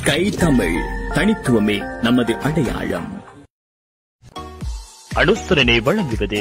Sky Tamil தனித்துவமே நமது அடையாளம் அனுசரணை வழங்குவது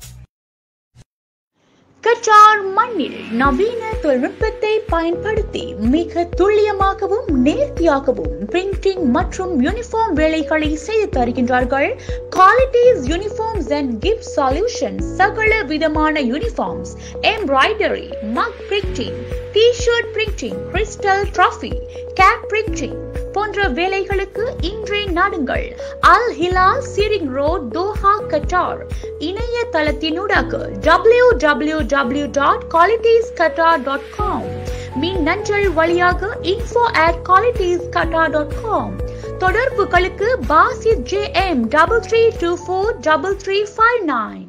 கற்றார் மண்ணில் நவீன தொழில்நுட்பத்தை பயன்படுத்தி மிக துல்லியமாகவும் நேர்த்தியாகவும் பிரிண்டிங் மற்றும் யூனிஃபார்ம் வேலைகளை செய்து தருகின்றார்கள் Qualities uniforms and gift solutions சகல விதமான uniforms embroidery mug printing T shirt printing crystal trophy cap printing போன்ற வேலைகளுக்கு இன்றே நாடுங்கள் Al Hilal C ring road Doha Qatar இணையதளத்தினூடாக W W W dot Qualities Qatar dot com மின்னஞ்சல் வழியாக info at Qualities Qatar dot com தொடர்புகளுக்கு Basith J M double three two four double three five nine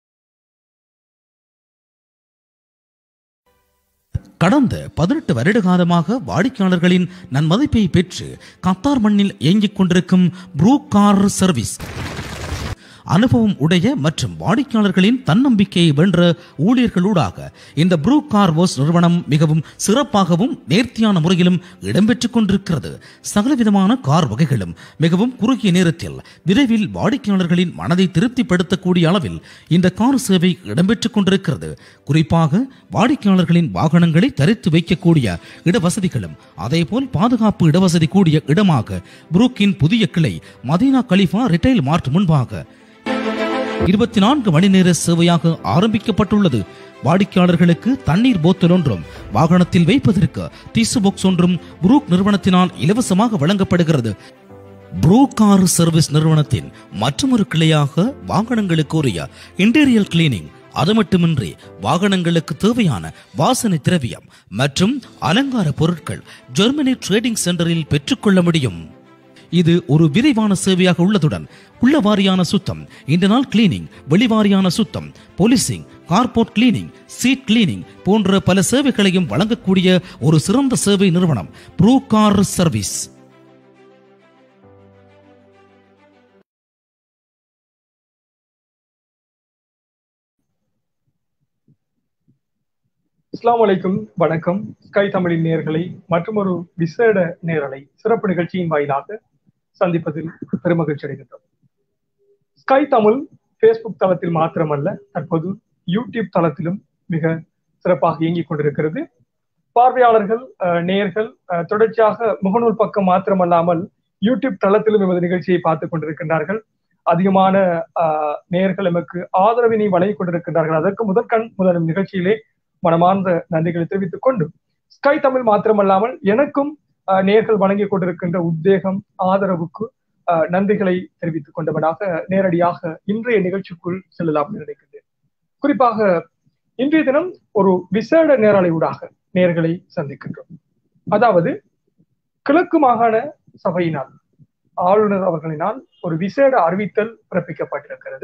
கடந்த பதினெட்டு வருட காலமாக வாடிக்கையாளர்களின் நன்மதிப்பை பெற்று கத்தார் மண்ணில் இயங்கிக் கொண்டிருக்கும் ப்ரூ கார் சர்வீஸ் அனுபவம் உடைய மற்றும் வாடிக்கையாளர்களின் தன்னம்பிக்கையை வென்ற ஊழியர்களூடாக இந்த ப்ரூ கார் வாஷ் நிறுவனம் மிகவும் சிறப்பாகவும் நேர்த்தியான முறையிலும் இடம்பெற்றுக் கொண்டிருக்கிறது சகலவிதமான கார் வகைகளும் மிகவும் குறுகிய நேரத்தில் விரைவில் வாடிக்கையாளர்களின் மனதை திருப்திப்படுத்தக்கூடிய அளவில் இந்த கார் சேவை இடம்பெற்றுக் கொண்டிருக்கிறது குறிப்பாக வாடிக்கையாளர்களின் வாகனங்களை தரித்து வைக்கக்கூடிய இடவசதிகளும் அதேபோல் பாதுகாப்பு இடவசதி கூடிய இடமாக புரூக்கின் புதிய கிளை மதீனா கலிஃபா ரிட்டைல் மார்ட் முன்பாக இருபத்தி நான்கு மணி நேர சேவையாக ஆரம்பிக்கப்பட்டுள்ளது வாடிக்கையாளர்களுக்கு தண்ணீர் போத்தல் ஒன்றும் வாகனத்தில் வைப்பதற்கு டிசு பாக்ஸ் ஒன்றும் புரூக் நிறுவனத்தினால் இலவசமாக வழங்கப்படுகிறது ப்ரூ கார் சர்வீஸ் நிறுவனத்தின் மற்றொரு கிளையாக வாகனங்களுக்கு உரிய இன்டீரியல் கிளீனிங் அது மட்டுமின்றி வாகனங்களுக்கு தேவையான வாசனை திரவியம் மற்றும் அலங்கார பொருட்கள் ஜெர்மனி ட்ரேடிங் சென்டரில் பெற்றுக்கொள்ள முடியும் இது ஒரு விரைவான சேவையாக உள்ளதுடன் உள்ள வாரியான சுத்தம் இந்த நாள் கிளீனிங் வெளிவாரியான சுத்தம் polishing carport cleaning seat cleaning போன்ற பல சேவைகளையும் வழங்கக்கூடிய ஒரு சிறந்த சேவை நிறுவனம் ப்ரூ கார் சர்வீஸ் அஸ்லாம் வலைக்கும் வணக்கம் ஸ்கை தமிழின் நேர்களை மற்றொரு விசேட நேரலை சிறப்பு நிகழ்ச்சியின் வாயிலாக சந்திப்பதில் பெருமகிழ்ச்சி அடைகின்றோம் ஸ்கை தமிழ் ஃபேஸ்புக் தளத்தில் மாத்திரமல்ல தற்போது யூடியூப் தளத்திலும் மிக சிறப்பாக இயங்கிக் கொண்டிருக்கிறது பார்வையாளர்கள் அஹ், நேயர்கள் அஹ், தொடர்ச்சியாக முகநூல் பக்கம் மாத்திரமல்லாமல் யூடியூப் தளத்திலும் எமது நிகழ்ச்சியை பார்த்துக் கொண்டிருக்கின்றார்கள் அதிகமான அஹ், நேயர்கள் எமக்கு ஆதரவினை வழங்கிக் கொண்டிருக்கின்றார்கள் அதற்கு முதற்கண் முதல் நிகழ்ச்சியிலே மனமார்ந்த நன்றிகளை தெரிவித்துக் கொண்டு ஸ்கை தமிழ் மாத்திரமல்லாமல் எனக்கும் அஹ், நேர்கள் வழங்கிக் கொண்டிருக்கின்ற உத்வேகம் ஆதரவுக்கு அஹ், நன்றிகளை தெரிவித்துக் கொண்டவனாக நேரடியாக இன்றைய நிகழ்ச்சிக்குள் செல்லலாம் என்று நினைக்கின்றேன் குறிப்பாக இன்றைய தினம் ஒரு விசேட நேரலை ஊடாக நேர்களை சந்திக்கின்றோம் அதாவது கிழக்கு மாகாண சபையினால் ஆளுநர் அவர்களினால் ஒரு விசேட அறிவித்தல் பிறப்பிக்கப்பட்டிருக்கிறது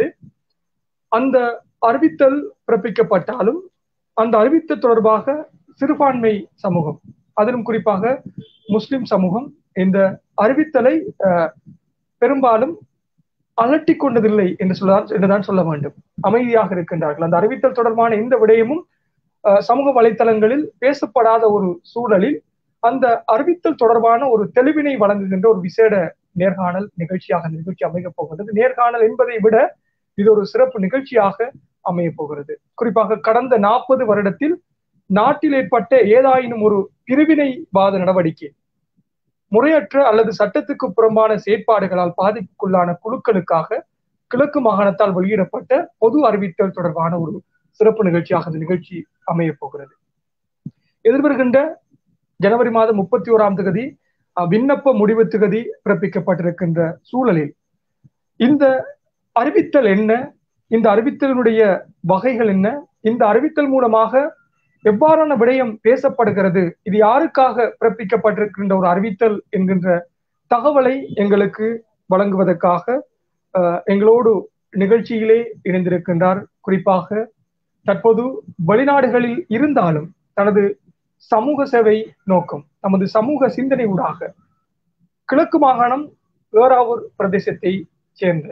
அந்த அறிவித்தல் பிறப்பிக்கப்பட்டாலும் அந்த அறிவித்தல் தொடர்பாக சிறுபான்மை சமூகம் அதிலும் குறிப்பாக முஸ்லிம் சமூகம் இந்த அறிவித்தலை அஹ், பெரும்பாலும் அலட்டிக் கொண்டதில்லை என்று சொல்லலாம் என்றுதான் சொல்ல வேண்டும் அமைதியாக இருக்கின்றார்கள் அந்த அறிவித்தல் தொடர்பான எந்த விடயமும் அஹ், சமூக வலைத்தளங்களில் பேசப்படாத ஒரு சூழலில் அந்த அறிவித்தல் தொடர்பான ஒரு தெளிவினை வழங்குகின்ற ஒரு விசேட நேர்காணல் நிகழ்ச்சியாக இந்த நிகழ்ச்சி அமையப் போகின்றது நேர்காணல் என்பதை விட இது ஒரு சிறப்பு நிகழ்ச்சியாக அமையப் போகிறது குறிப்பாக கடந்த நாற்பது வருடத்தில் நாட்டில் ஏற்பட்ட ஏதாயினும் ஒரு பிரிவினைவாத நடவடிக்கை முறையற்ற அல்லது சட்டத்துக்கு புறம்பான செயற்பாடுகளால் பாதிப்புக்குள்ளான குழுக்களுக்காக கிழக்கு மாகாணத்தால் வெளியிடப்பட்ட பொது அறிவித்தல் தொடர்பான ஒரு சிறப்பு நிகழ்ச்சியாக இந்த நிகழ்ச்சி அமையப் போகிறது எதிர்வருகின்ற ஜனவரி மாதம் முப்பத்தி ஓராம் தேதி அஹ், விண்ணப்ப முடிவு திகதி பிறப்பிக்கப்பட்டிருக்கின்ற சூழலில் இந்த அறிவித்தல் என்ன இந்த அறிவித்தலினுடைய வகைகள் என்ன இந்த அறிவித்தல் மூலமாக எவ்வாறான விடயம் பேசப்படுகிறது இது யாருக்காக பிறப்பிக்கப்பட்டிருக்கின்ற ஒரு அறிவித்தல் என்கின்ற தகவலை எங்களுக்கு வழங்குவதற்காக அஹ், எங்களோடு நிகழ்ச்சியிலே இணைந்திருக்கின்றார் குறிப்பாக தற்போது வெளிநாடுகளில் இருந்தாலும் தனது சமூக சேவை நோக்கம் தமது சமூக சிந்தனை ஊடாக கிழக்கு மாகாணம் ஏறாவூர் பிரதேசத்தை சேர்ந்த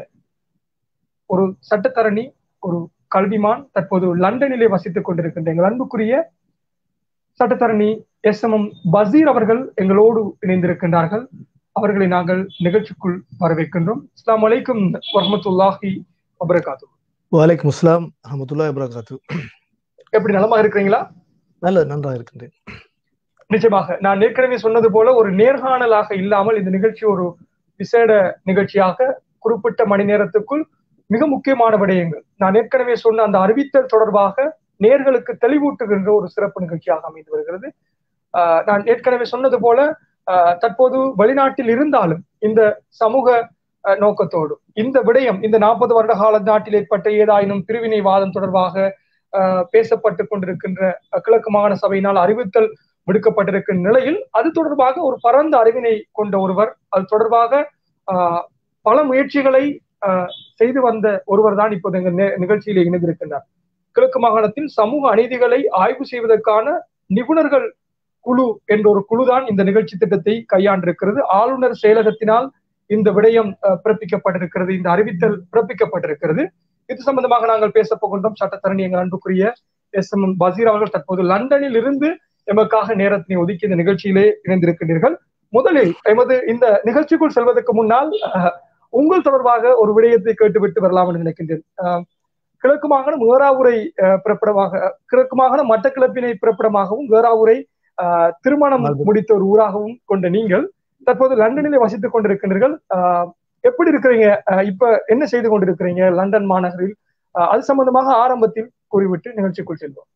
ஒரு சட்டத்தரணி ஒரு கல்விமான் தற்போது லண்டனிலே வசித்துக் கொண்டிருக்கின்ற எங்கள் அன்புக்குரிய சட்டத்தரணி எஸ் எம் எம் பசீர் அவர்கள் எங்களோடு இணைந்திருக்கின்றார்கள் அவர்களை நாங்கள் நிகழ்ச்சிக்குள் வரவேற்கின்றோம் அஸ்லாம் வலைக்கும் வரமத்துல்லாஹி வபரகாத்து வலைக்கும் அஸ்லாம் அஹமத்துல்லா இப்ராகாத்து எப்படி நலமாக இருக்கிறீங்களா நல்ல நன்றாக இருக்கின்றேன் நிச்சயமாக நான் ஏற்கனவே சொன்னது போல ஒரு நேர்காணலாக இல்லாமல் இந்த நிகழ்ச்சி ஒரு விசேட நிகழ்ச்சியாக குறிப்பிட்ட மணி நேரத்துக்குள் மிக முக்கியமான விடயங்கள் நான் ஏற்கனவே சொன்ன அந்த அறிவித்தல் தொடர்பாக நேர்களுக்கு தெளிவூட்டுகின்ற ஒரு சிறப்பு நிகழ்ச்சியாக அமைந்து வருகிறது நான் ஏற்கனவே சொன்னது போல தற்போது வெளிநாட்டில் இருந்தாலும் இந்த சமூக நோக்கத்தோடு இந்த விடயம் இந்த நாற்பது வருட கால நாட்டில் ஏற்பட்ட ஏதாயினும் பிரிவினைவாதம் தொடர்பாக பேசப்பட்டு கொண்டிருக்கின்ற கிழக்கு மாகாண சபையினால் அறிவித்தல் விடுக்கப்பட்டிருக்கின்ற நிலையில் அது தொடர்பாக ஒரு பரந்த அறிவினை கொண்ட ஒருவர் அது தொடர்பாக பல முயற்சிகளை செய்து வந்த ஒருவர் தான் இப்போது எங்க நிகழ்ச்சியில் இணைந்திருக்கின்றார் கிழக்கு மாகாணத்தில் சமூக அநீதிகளை ஆய்வு செய்வதற்கான நிபுணர்கள் குழு என்ற ஒரு குழுதான் இந்த நிகழ்ச்சி திட்டத்தை கையாண்டிருக்கிறது ஆளுநர் செயலகத்தினால் இந்த விடயம் பிறப்பிக்கப்பட்டிருக்கிறது இந்த அறிவித்தல் பிறப்பிக்கப்பட்டிருக்கிறது இது சம்பந்தமாக நாங்கள் பேச போகின்றோம் சட்டத்தரணி எங்கள் அன்புக்குரிய எஸ் எம் பசீர் அவர்கள் தற்போது லண்டனில் இருந்து எமக்காக நேரத்தினை ஒதுக்கி இந்த நிகழ்ச்சியிலே இணைந்திருக்கின்றீர்கள் முதலில் எமது இந்த நிகழ்ச்சிக்குள் செல்வதற்கு முன்னால் உங்கள் தொடர்பாக ஒரு விடயத்தை கேட்டுவிட்டு வரலாம் என்று நினைக்கின்றேன் கிழக்கு மாகாணம் வேறாவுரை பிறப்பிடமாக கிழக்கு மாகாணம் மட்டக்கிழப்பினை பிறப்பிடமாகவும் வேறாவுரை திருமணம் முடித்த ஒரு ஊராகவும் கொண்ட நீங்கள் தற்போது லண்டனிலே வசித்துக் கொண்டிருக்கின்றீர்கள் எப்படி இருக்கிறீங்க இப்ப என்ன செய்து கொண்டிருக்கிறீங்க லண்டன் மாநகரில் அது சம்பந்தமாக ஆரம்பத்தில் கூறிவிட்டு நிகழ்ச்சிக்குள் செல்வோம்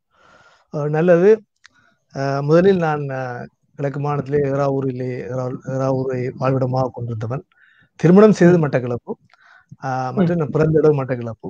நல்லது முதலில் நான் கிழக்கு மாநிலத்திலே ஏறாவூரிலே ஏறாவூரை வாழ்விடமாக கொண்டிருந்தவன் திருமணம் செய்தது மட்டக்கிழப்பு மற்றும் பிறந்த இடம் மட்டக்கிழப்பு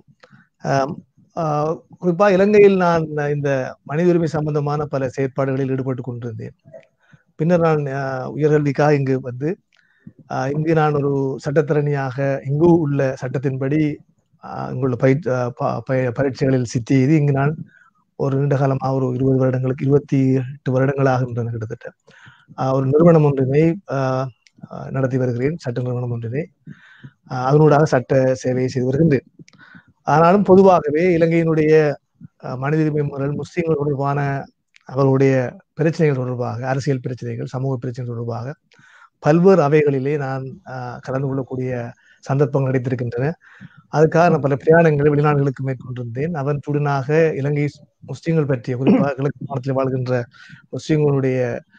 குறிப்பா இலங்கையில் நான் இந்த மனித உரிமை சம்பந்தமான பல செயற்பாடுகளில் ஈடுபட்டு கொண்டிருந்தேன் பின்னர் நான் உயர்கல்விக்காக இங்கு வந்து இங்கு நான் ஒரு சட்டத்திறனியாக இங்கு உள்ள சட்டத்தின்படி இங்குள்ள பயிற்சி பரீட்சைகளில் சித்தி எழுதி இங்கு நான் ஒரு நீண்ட காலமாக ஒரு இருபது வருடங்களுக்கு இருபத்தி எட்டு வருடங்களாகின்றன கிட்டத்தட்ட ஒரு நிறுவனம் ஒன்றினை நடத்தி வருகிறேன் சட்ட நிறுவனம் ஒன்றினை அதனூடாக சட்ட சேவையை செய்து வருகின்றேன் ஆனாலும் பொதுவாகவே இலங்கையினுடைய மனித உரிமை முறைகள் முஸ்லீம்கள் தொடர்பான அவர்களுடைய பிரச்சனைகள் தொடர்பாக அரசியல் பிரச்சனைகள் சமூக பிரச்சனைகள் தொடர்பாக பல்வேறு அவைகளிலே நான் கலந்து கொள்ளக்கூடிய சந்தர்ப்பங்கள் கிடைத்திருக்கின்றன அதுக்காக நான் பல பிரயாணங்களை வெளிநாடுகளுக்கு மேற்கொண்டிருந்தேன் அதன் துடனாக இலங்கை முஸ்லீம்கள் பற்றிய குறிப்பாக கிழக்கு மாநிலத்தில் வாழ்கின்ற முஸ்லீம்களுடைய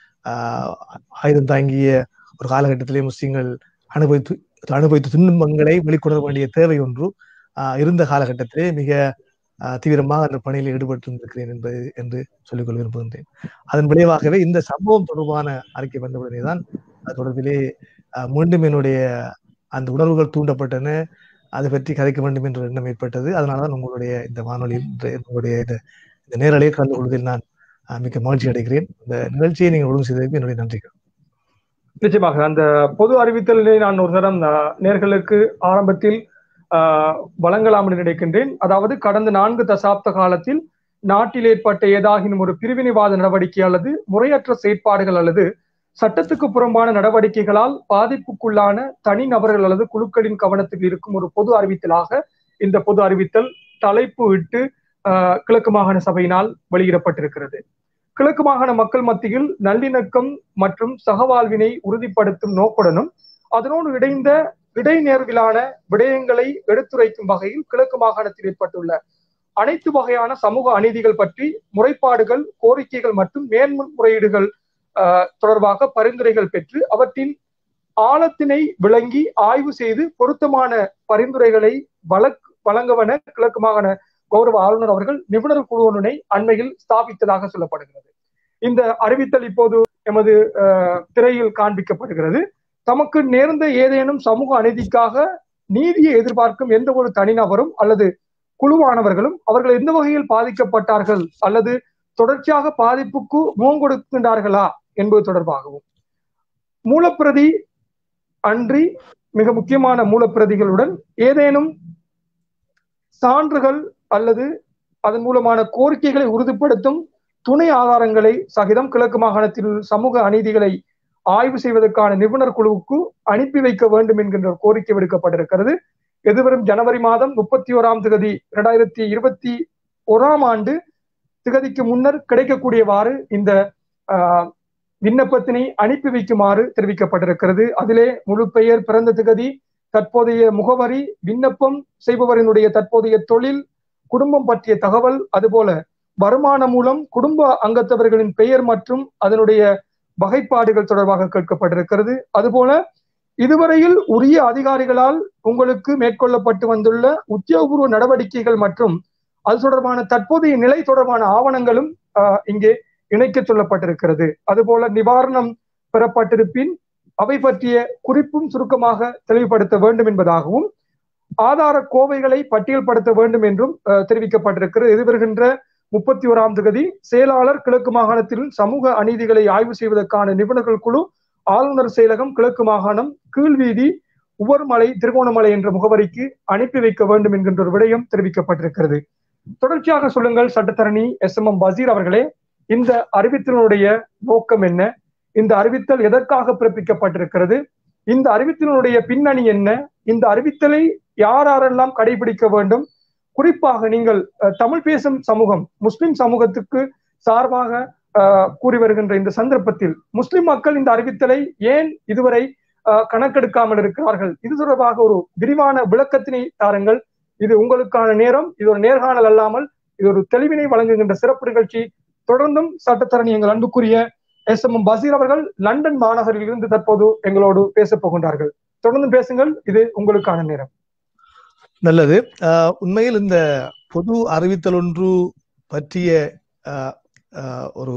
ஆயுதம் தாங்கிய ஒரு காலகட்டத்திலே முஸ்லீம்கள் அனுபவித்து அனுபவித்த துன்பங்களை வெளிக்கொணர வேண்டிய தேவை ஒன்று இருந்த காலகட்டத்திலே மிக தீவிரமாக அந்த பணியில் ஈடுபட்டிருந்திருக்கிறேன் என்பது என்று சொல்லிக்கொள்ள விரும்புகின்றேன் அதன் விளைவாகவே இந்த சம்பவம் தொடர்பான அறிக்கை வந்தவுடனே தான் அது தொடர்பிலே மீண்டும் என்னுடைய அந்த உணர்வுகள் தூண்டப்பட்டன அதை பற்றி கதைக்க வேண்டும் என்ற எண்ணம் ஏற்பட்டது அதனாலதான் உங்களுடைய இந்த வானொலியில் உங்களுடைய இந்த நேரலையை கலந்து கொள்வதில் நான் மிக மகிழ்ச்சி அடைகிறேன் இந்த நிகழ்ச்சியை நீங்கள் ஒழுங்கு செய்ததற்கு என்னுடைய நன்றிகள் நிச்சயமாக அந்த பொது அறிவித்தலினை நான் ஒரு தரம் நேர்களுக்கு ஆரம்பத்தில் வழங்கலாம் என்று நினைக்கின்றேன் அதாவது கடந்த நான்கு தசாப்த காலத்தில் நாட்டில் ஏற்பட்ட ஏதாகினும் ஒரு பிரிவினைவாத நடவடிக்கை அல்லது முறையற்ற செயற்பாடுகள் அல்லது சட்டத்துக்கு புறம்பான நடவடிக்கைகளால் பாதிப்புக்குள்ளான தனி நபர்கள் அல்லது குழுக்களின் கவனத்தில் இருக்கும் ஒரு பொது அறிவித்தலாக இந்த பொது அறிவித்தல் தலைப்பு இட்டு கிழக்கு மாகாண சபையினால் வெளியிடப்பட்டிருக்கிறது கிழக்கு மாகாண மக்கள் மத்தியில் நல்லிணக்கம் மற்றும் சகவாழ்வினை உறுதிப்படுத்தும் நோக்குடனும் அதனோடு இடைந்த இடைநேர்விலான விடயங்களை எடுத்துரைக்கும் வகையில் கிழக்கு மாகாணத்தில் ஏற்பட்டுள்ள அனைத்து வகையான சமூக அநீதிகள் பற்றி முறைப்பாடுகள் கோரிக்கைகள் மற்றும் மேன்முறையீடுகள் தொடர்பாக பரிந்துரைகள் பெற்று அவற்றின் ஆழத்தினை விளங்கி ஆய்வு செய்து பொருத்தமான பரிந்துரைகளை வழக்கு வழங்கவன கிழக்கு மாகாண கௌரவ ஆளுநர் அவர்கள் நிபுணர் குழு ஒன்றினை அண்மையில் ஸ்தாபித்ததாக சொல்லப்படுகிறது இந்த அறிவித்தல் இப்போது எமது திரையில் காண்பிக்கப்படுகிறது தமக்கு நேர்ந்த ஏதேனும் சமூக அநீதிக்காக நீதியை எதிர்பார்க்கும் எந்த ஒரு தனிநபரும் அல்லது குழுவானவர்களும் அவர்கள் எந்த வகையில் பாதிக்கப்பட்டார்கள் அல்லது தொடர்ச்சியாக பாதிப்புக்கு முகம் கொடுக்கின்றார்களா என்பது தொடர்பாகவும் மூலப்பிரதி அன்றி மிக முக்கியமான மூலப்பிரதிகளுடன் ஏதேனும் சான்றுகள் அல்லது அதன் மூலமான கோரிக்கைகளை உறுதிப்படுத்தும் துணை ஆதாரங்களை சகிதம் கிழக்கு மாகாணத்தில் சமூக அநீதிகளை ஆய்வு செய்வதற்கான நிபுணர் குழுவுக்கு அனுப்பி வைக்க வேண்டும் என்கின்ற கோரிக்கை விடுக்கப்பட்டிருக்கிறது எதிர்வரும் ஜனவரி மாதம் முப்பத்தி ஓராம் திகதி இரண்டாயிரத்தி இருபத்தி ஓராம் ஆண்டு திகதிக்கு முன்னர் கிடைக்கக்கூடியவாறு இந்த ஆஹ், விண்ணப்பத்தினை அனுப்பி வைக்குமாறு தெரிவிக்கப்பட்டிருக்கிறது அதிலே முழு பெயர் பிறந்த திகதி தற்போதைய முகவரி விண்ணப்பம் செய்பவரினுடைய தற்போதைய தொழில் குடும்பம் பற்றிய தகவல் அதுபோல வருமானம் மூலம் குடும்ப அங்கத்தவர்களின் பெயர் மற்றும் அதனுடைய வகைப்பாடுகள் தொடர்பாக கேட்கப்பட்டிருக்கிறது அதுபோல இதுவரையில் உரிய அதிகாரிகளால் உங்களுக்கு மேற்கொள்ளப்பட்டு வந்துள்ள உத்தியோகபூர்வ நடவடிக்கைகள் மற்றும் அது தொடர்பான தற்போதைய நிலை தொடர்பான ஆவணங்களும் ஆஹ், இங்கே இணைக்க சொல்லப்பட்டிருக்கிறது அதுபோல நிவாரணம் பெறப்பட்டிருப்பின் அவை பற்றிய குறிப்பும் சுருக்கமாக தெளிவுபடுத்த வேண்டும் என்பதாகவும் ஆதார கோவைகளை பட்டியல்படுத்த வேண்டும் என்றும் அஹ், தெரிவிக்கப்பட்டிருக்கிறது எதிர்வருகின்ற முப்பத்தி ஓராம் தேதி செயலாளர் கிழக்கு மாகாணத்தில் சமூக அநீதிகளை ஆய்வு செய்வதற்கான நிபுணர்கள் குழு ஆளுநர் செயலகம் கிழக்கு மாகாணம் கீழ்வீதி உவர்மலை திருகோணமலை என்ற முகவரிக்கு அனுப்பி வைக்க வேண்டும் என்கின்ற ஒரு விடயம் தெரிவிக்கப்பட்டிருக்கிறது தொடர்ச்சியாக சொல்லுங்கள் சட்டத்தரணி எஸ் எம் எம் பசீர் அவர்களே இந்த அறிவித்தலுடைய நோக்கம் என்ன இந்த அறிவித்தல் எதற்காக பிறப்பிக்கப்பட்டிருக்கிறது இந்த அறிவித்தலுடைய பின்னணி என்ன இந்த அறிவித்தலை யார் யாரெல்லாம் கடைபிடிக்க வேண்டும் குறிப்பாக நீங்கள் அஹ், தமிழ் பேசும் சமூகம் முஸ்லிம் சமூகத்துக்கு சார்பாக அஹ், கூறி வருகின்ற இந்த சந்தர்ப்பத்தில் முஸ்லிம் மக்கள் இந்த அறிவித்தலை ஏன் இதுவரை அஹ், கணக்கெடுக்காமல் இருக்கிறார்கள் இது தொடர்பாக ஒரு விரிவான விளக்கத்தினை தாருங்கள் இது உங்களுக்கான நேரம் இது ஒரு நேர்காணல் அல்லாமல் இது ஒரு தெளிவினை வழங்குகின்ற சிறப்பு நிகழ்ச்சி தொடர்ந்தும் சட்டத்தரணி எங்கள் அன்புக்குரிய எஸ் எம் பசீர் அவர்கள் லண்டன் மாநகரில் இருந்து தற்போது எங்களோடு பேசப் போகின்றார்கள் தொடர்ந்து பேசுங்கள் இது உங்களுக்கான நேரம் நல்லது ஆஹ் உண்மையில் இந்த பொது அறிவித்தல் ஒன்று பற்றிய ஆஹ் ஆஹ் ஒரு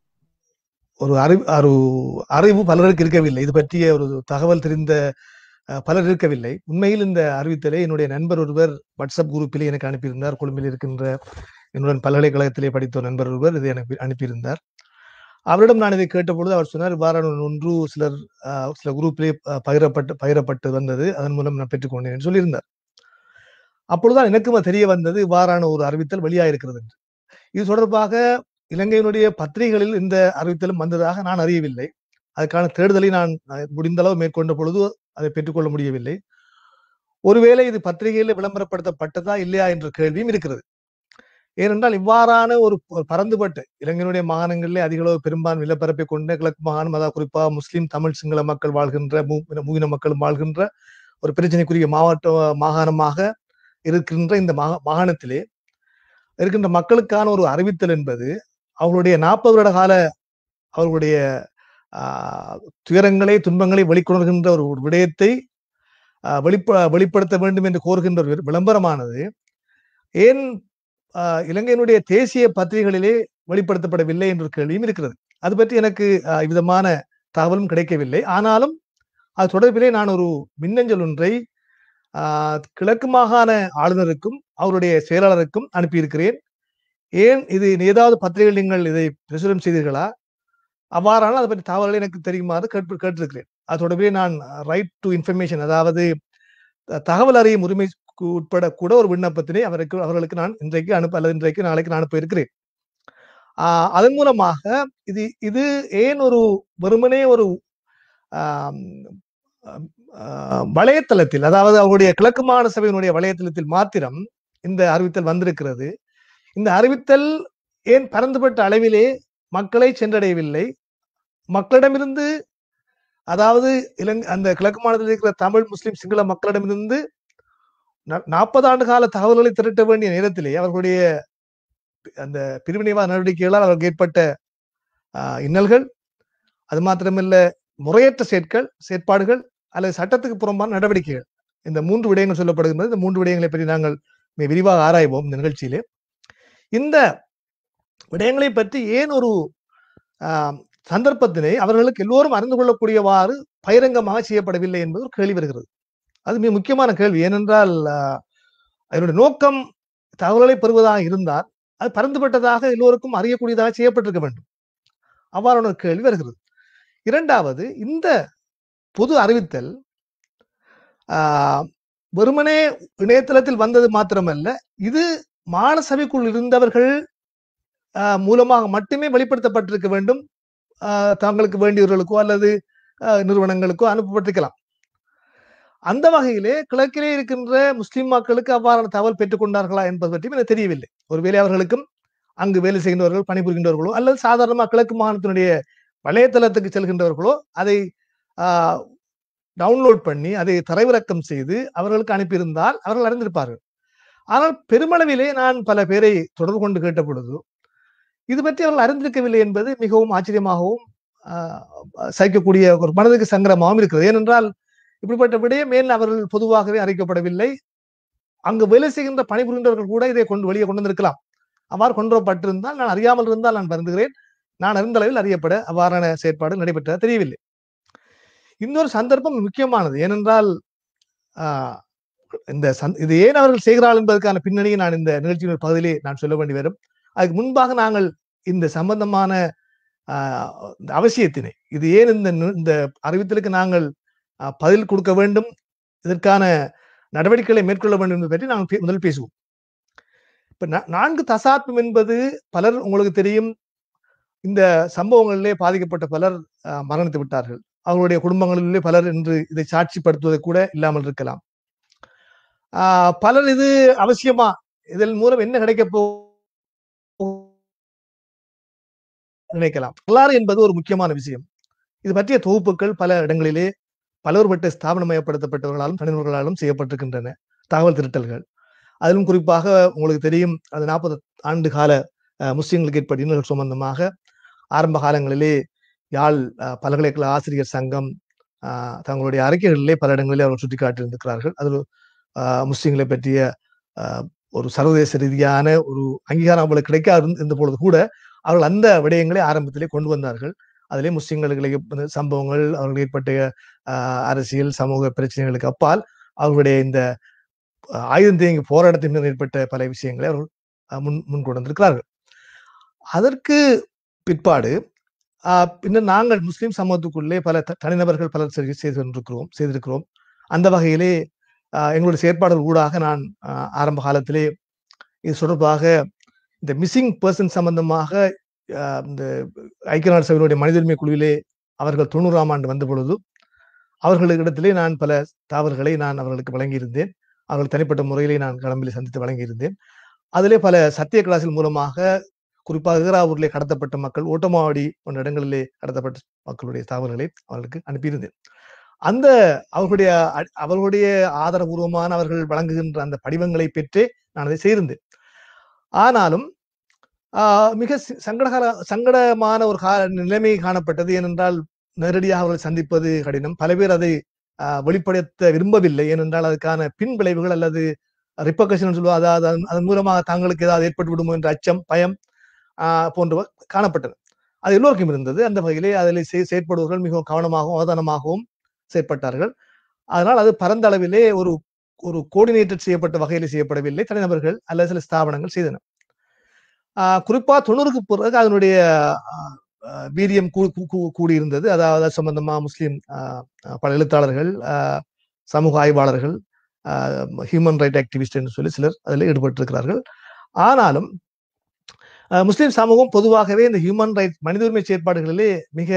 ஒரு அறிவு ஒரு அறிவு பலருக்கு இருக்கவில்லை இது பற்றிய ஒரு தகவல் தெரிந்த ஆஹ் பலர் இருக்கவில்லை உண்மையில் இந்த அறிவித்தலை என்னுடைய நண்பர் ஒருவர் வாட்ஸ்அப் குரூப்பிலே எனக்கு அனுப்பியிருந்தார் கொழும்பில் இருக்கின்ற என்னுடன் பல்கலைக்கழகத்திலே படித்த ஒரு நண்பர் ஒருவர் இதை எனக்கு அனுப்பியிருந்தார் அவரிடம் நான் இதை கேட்டபொழுது அவர் சொன்னார் இவ்வாறான ஒன்று சிலர் ஆஹ் சில குரூப்பிலே ஆஹ் பகிரப்பட்டு பகிரப்பட்டு வந்தது அதன் மூலம் நான் பெற்றுக்கொண்டேன் என்று சொல்லியிருந்தார் அப்பொழுதுதான் எனக்கும் அது தெரிய வந்தது இவ்வாறான ஒரு அறிவித்தல் வெளியாயிருக்கிறது என்று இது தொடர்பாக இலங்கையினுடைய பத்திரிகைகளில் இந்த அறிவித்தலும் வந்ததாக நான் அறியவில்லை அதுக்கான தேடுதலை நான் அஹ், முடிந்த அளவு மேற்கொண்ட பொழுது அதை பெற்றுக்கொள்ள முடியவில்லை ஒருவேளை இது பத்திரிகையில் விளம்பரப்படுத்தப்பட்டதா இல்லையா என்ற கேள்வியும் இருக்கிறது ஏனென்றால் இவ்வாறான ஒரு ஒரு பரந்துபட்ட இலங்கையினுடைய மாகாணங்களிலே அதிக அளவு பெரும்பான்மை நிலப்பரப்பை கொண்ட கிழக்கு மாகாணம் அதாவது குறிப்பாக முஸ்லிம் தமிழ் சிங்கள மக்கள் வாழ்கின்ற மூ- மூவின மக்களும் வாழ்கின்ற ஒரு பிரச்சனைக்குரிய மாவட்ட மாகாணமாக இருக்கின்ற இந்த மா- மாகாணத்திலே இருக்கின்ற மக்களுக்கான ஒரு அறிவித்தல் என்பது அவர்களுடைய நாற்பது வருட கால அவர்களுடைய ஆஹ், துயரங்களை துன்பங்களை வெளிக்கொணர்கின்ற ஒரு ஒரு விடயத்தை ஆஹ், வெளிப்ப வெளிப்படுத்த வேண்டும் என்று கோருகின்ற ஒரு விளம்பரமானது ஏன் ஆஹ், இலங்கையினுடைய தேசிய பத்திரிகைகளிலே வெளிப்படுத்தப்படவில்லை என்ற ஒரு கேள்வியும் இருக்கிறது அது பற்றி எனக்கு ஆஹ், விதமான தகவலும் கிடைக்கவில்லை ஆனாலும் அது தொடர்பிலே நான் ஒரு மின்னஞ்சல் ஒன்றை ஆஹ், கிழக்கு மாகாண ஆளுநருக்கும் அவருடைய செயலாளருக்கும் அனுப்பியிருக்கிறேன் ஏன் இது ஏதாவது பத்திரிகைகள் நீங்கள் இதை பிரசுரம் செய்தீர்களா அவ்வாறான அதை பற்றி தகவல்கள் எனக்கு தெரியுமாறு கேட்டு கேட்டிருக்கிறேன் அது தொடர்பிலே நான் ரைட் டு இன்ஃபர்மேஷன் அதாவது த- தகவல் அறியும் உரிமைக்கு உட்பட கூட ஒரு விண்ணப்பத்தினை அவருக்கு அவர்களுக்கு நான் இன்றைக்கு அனுப்ப அல்லது இன்றைக்கு நாளைக்கு நான் அனுப்ப இருக்கிறேன் ஆஹ் அதன் மூலமாக இது இது ஏன் ஒரு வெறுமனே ஒரு ஆம், ஆஹ் வலைத்தளத்தில் அதாவது அவருடைய கிழக்கு மாகாண சபையினுடைய வலைத்தளத்தில் மாத்திரம் இந்த அறிவித்தல் வந்திருக்கிறது இந்த அறிவித்தல் ஏன் பரந்துபட்ட அளவிலே மக்களை சென்றடையவில்லை மக்களிடமிருந்து அதாவது இலங்கை அந்த கிழக்கு மாநிலத்தில் இருக்கிற தமிழ் முஸ்லிம் சிங்கள மக்களிடமிருந்து நாற்பது ஆண்டு கால தகவல்களை திரட்ட வேண்டிய நேரத்திலே அவர்களுடைய அந்த பிரிவினைவாத நடவடிக்கைகளால் அவருக்கு ஏற்பட்ட ஆஹ், இன்னல்கள் அது மாத்திரமல்ல முறையற்ற செயற்கள் செயற்பாடுகள் அல்லது சட்டத்துக்கு புறம்பான நடவடிக்கைகள் இந்த மூன்று விடயங்கள் சொல்லப்படுகின்றது இந்த மூன்று விடயங்களை பற்றி நாங்கள் மிக விரிவாக ஆராய்வோம் இந்த நிகழ்ச்சியிலே இந்த விடயங்களை பற்றி ஏன் ஒரு ஆஹ், சந்தர்ப்பத்தினை அவர்களுக்கு எல்லோரும் அறிந்து கொள்ளக்கூடியவாறு பகிரங்கமாக செய்யப்படவில்லை என்பது ஒரு கேள்வி வருகிறது அது மிக முக்கியமான கேள்வி ஏனென்றால் ஆஹ், அதனுடைய நோக்கம் தகவல்களை பெறுவதாக இருந்தால் அது பரந்துபட்டதாக எல்லோருக்கும் அறியக்கூடியதாக செய்யப்பட்டிருக்க வேண்டும் அவ்வாறான ஒரு கேள்வி வருகிறது இரண்டாவது இந்த பொது அறிவித்தல் ஆஹ், வெறுமனே இணையதளத்தில் வந்தது மாத்திரமல்ல இது மானசபைக்குள் இருந்தவர்கள் ஆஹ், மூலமாக மட்டுமே வெளிப்படுத்தப்பட்டிருக்க வேண்டும் ஆஹ், தங்களுக்கு வேண்டியவர்களுக்கோ அல்லது ஆஹ், நிறுவனங்களுக்கோ அனுப்பப்பட்டிருக்கலாம் அந்த வகையிலே கிழக்கிலே இருக்கின்ற முஸ்லிம் மக்களுக்கு அவ்வாறான தகவல் பெற்றுக் கொண்டார்களா என்பது பற்றியும் எனக்கு தெரியவில்லை ஒருவேளை அவர்களுக்கும் அங்கு வேலை செய்கின்றவர்கள் பணிபுரிகின்றவர்களோ அல்லது சாதாரணமாக கிழக்கு மாகாணத்தினுடைய வலைத்தளத்துக்கு செல்கின்றவர்களோ அதை டவுன்லோட் பண்ணி அதை தரைவிறக்கம் செய்து அவர்களுக்கு அனுப்பியிருந்தால் அவர்கள் அறிந்திருப்பார்கள் ஆனால் பெருமளவிலே நான் பல பேரை தொடர்பு கொண்டு கேட்ட பொழுது இது பற்றி அவர்கள் அறிந்திருக்கவில்லை என்பது மிகவும் ஆச்சரியமாகவும் சகிக்கக்கூடிய ஒரு மனதுக்கு சங்கரமாகவும் இருக்கிறது ஏனென்றால் இப்படிப்பட்ட விடயம் மேல் அவர்கள் பொதுவாகவே அறிக்கப்படவில்லை அங்கு வேலை செய்கின்ற பணிபுரிந்தவர்கள் கூட இதை கொண்டு வெளியே கொண்டு வந்திருக்கலாம் அவ்வாறு கொண்டு வரப்பட்டிருந்தால் நான் அறியாமல் இருந்தால் நான் வருந்துகிறேன் நான் அறிந்த அளவில் அறியப்பட அவ்வாறான செயற்பாடு நடைபெற்ற தெரியவில்லை இன்னொரு சந்தர்ப்பம் முக்கியமானது ஏனென்றால் இந்த இது ஏன் அவர்கள் செய்கிறார்கள் என்பதற்கான பின்னணியை நான் இந்த நிகழ்ச்சியின் பகுதியிலே நான் சொல்ல வேண்டி வரும் அதுக்கு முன்பாக நாங்கள் இந்த சம்பந்தமான அவசியத்தினை இது ஏன் இந்த இந்த அறிவித்தலுக்கு நாங்கள் பதில் கொடுக்க வேண்டும் இதற்கான நடவடிக்கைகளை மேற்கொள்ள வேண்டும் என்பதை பற்றி நாங்கள் முதல் பேசுவோம் இப்ப நான்கு தசாத்மம் என்பது பலர் உங்களுக்கு தெரியும் இந்த சம்பவங்களிலே பாதிக்கப்பட்ட பலர் மரணித்து விட்டார்கள் அவர்களுடைய குடும்பங்களிலே பலர் என்று இதை சாட்சிப்படுத்துவதை கூட இல்லாமல் இருக்கலாம் பலர் இது அவசியமா இதன் மூலம் என்ன கிடைக்க போ நினைக்கலாம் வரலாறு என்பது ஒரு முக்கியமான விஷயம் இது பற்றிய தொகுப்புகள் பல இடங்களிலே பலவர்பட்ட ஸ்தாபனமயப்படுத்தப்பட்டவர்களாலும் தனிநபர்களாலும் செய்யப்பட்டிருக்கின்றன தகவல் திருட்டல்கள் அதிலும் குறிப்பாக உங்களுக்கு தெரியும் அது நாற்பது ஆண்டு கால முஸ்லிம்களுக்கு ஏற்பட்ட இன்னல்கள் சம்பந்தமாக ஆரம்ப காலங்களிலே யாழ் பல்கலைக்கழக ஆசிரியர் சங்கம் தங்களுடைய அறிக்கைகளிலே பல இடங்களிலே அவர்கள் சுட்டிக்காட்டியிருந்திருக்கிறார்கள் அதில் முஸ்லிம்களை பற்றிய ஒரு சர்வதேச ரீதியான ஒரு அங்கீகாரம் அவர்களுக்கு கிடைக்காது இருந்த பொழுது கூட அவர்கள் அந்த விடயங்களை ஆரம்பத்திலே கொண்டு வந்தார்கள் அதிலே முஸ்லிம்களுக்கு சம்பவங்கள் அவர்கள் ஏற்பட்ட அரசியல் சமூக பிரச்சனைகளுக்கு அப்பால் அவர்களுடைய இந்த ஆயுதம் தேங்கி போராட்டத்தின் ஏற்பட்ட பல விஷயங்களை அவர்கள் முன் முன் கொண்டு வந்திருக்கிறார்கள் அதற்கு பிற்பாடு பின்னர் நாங்கள் முஸ்லிம் சமூகத்துக்குள்ளே பல தனிநபர்கள் பலர் செய்து கொண்டிருக்கிறோம் செய்திருக்கிறோம் அந்த வகையிலே எங்களுடைய செயற்பாடுகள் ஊடாக நான் ஆரம்ப காலத்திலே இது தொடர்பாக இந்த மிஸ்ஸிங் பர்சன் சம்பந்தமாக இந்த ஐக்கிய நாடு சபையினுடைய மனித உரிமை குழுவிலே அவர்கள் தொண்ணூறாம் ஆண்டு வந்த பொழுது அவர்களிடத்திலே நான் பல தகவல்களை நான் அவர்களுக்கு வழங்கியிருந்தேன் அவர்கள் தனிப்பட்ட முறையிலே நான் கடம்பிலே சந்தித்து வழங்கியிருந்தேன் அதிலே பல சத்திய கிளாஸின் மூலமாக குறிப்பாக ஈராவூரிலே கடத்தப்பட்ட மக்கள் ஓட்டமாவடி போன்ற இடங்களிலே கடத்தப்பட்ட மக்களுடைய தகவல்களை அவர்களுக்கு அனுப்பியிருந்தேன் அந்த அவர்களுடைய அவர்களுடைய ஆதரபூர்வமான அவர்கள் வழங்குகின்ற அந்த படிவங்களை பெற்றே நான் அதை செய்திருந்தேன் ஆனாலும் மிக சங்கடகால சங்கடமான ஒரு கால நிலைமை காணப்பட்டது ஏனென்றால் நேரடியாக அவர்கள் சந்திப்பது கடினம் பல பேர் அதை வெளிப்படுத்த விரும்பவில்லை ஏனென்றால் அதுக்கான பின் விளைவுகள் அல்லது ரிப்பகஷன் சொல்லுவோம் அதாவது அதன் மூலமாக தாங்களுக்கு ஏதாவது ஏற்பட்டு விடுமோ என்ற அச்சம் பயம் போன்றவை காணப்பட்டன அது எல்லோருக்கும் இருந்தது அந்த வகையிலே அதில் செயற்படுவர்கள் மிகவும் கவனமாகவும் அவதானமாகவும் செயற்பட்டார்கள் அதனால் அது பரந்த அளவிலே ஒரு ஒரு கோஆர்டினேட்டட் செய்யப்பட்ட வகையில் செய்யப்படவில்லை தனிநபர்கள் அல்லது சில ஸ்தாபனங்கள் செய்தன குறிப்பா தொண்ணூறுக்கு பிறகு அதனுடைய வீரியம் கூடியிருந்தது அதாவது சம்பந்தமா முஸ்லிம் பல எழுத்தாளர்கள் சமூக ஆய்வாளர்கள் ஹியூமன் ரைட் ஆக்டிவிஸ்ட் என்று சொல்லி சிலர் அதில் ஈடுபட்டிருக்கிறார்கள் ஆனாலும் முஸ்லிம் சமூகம் பொதுவாகவே இந்த ஹியூமன் ரைட் மனித உரிமை செயற்பாடுகளிலே மிக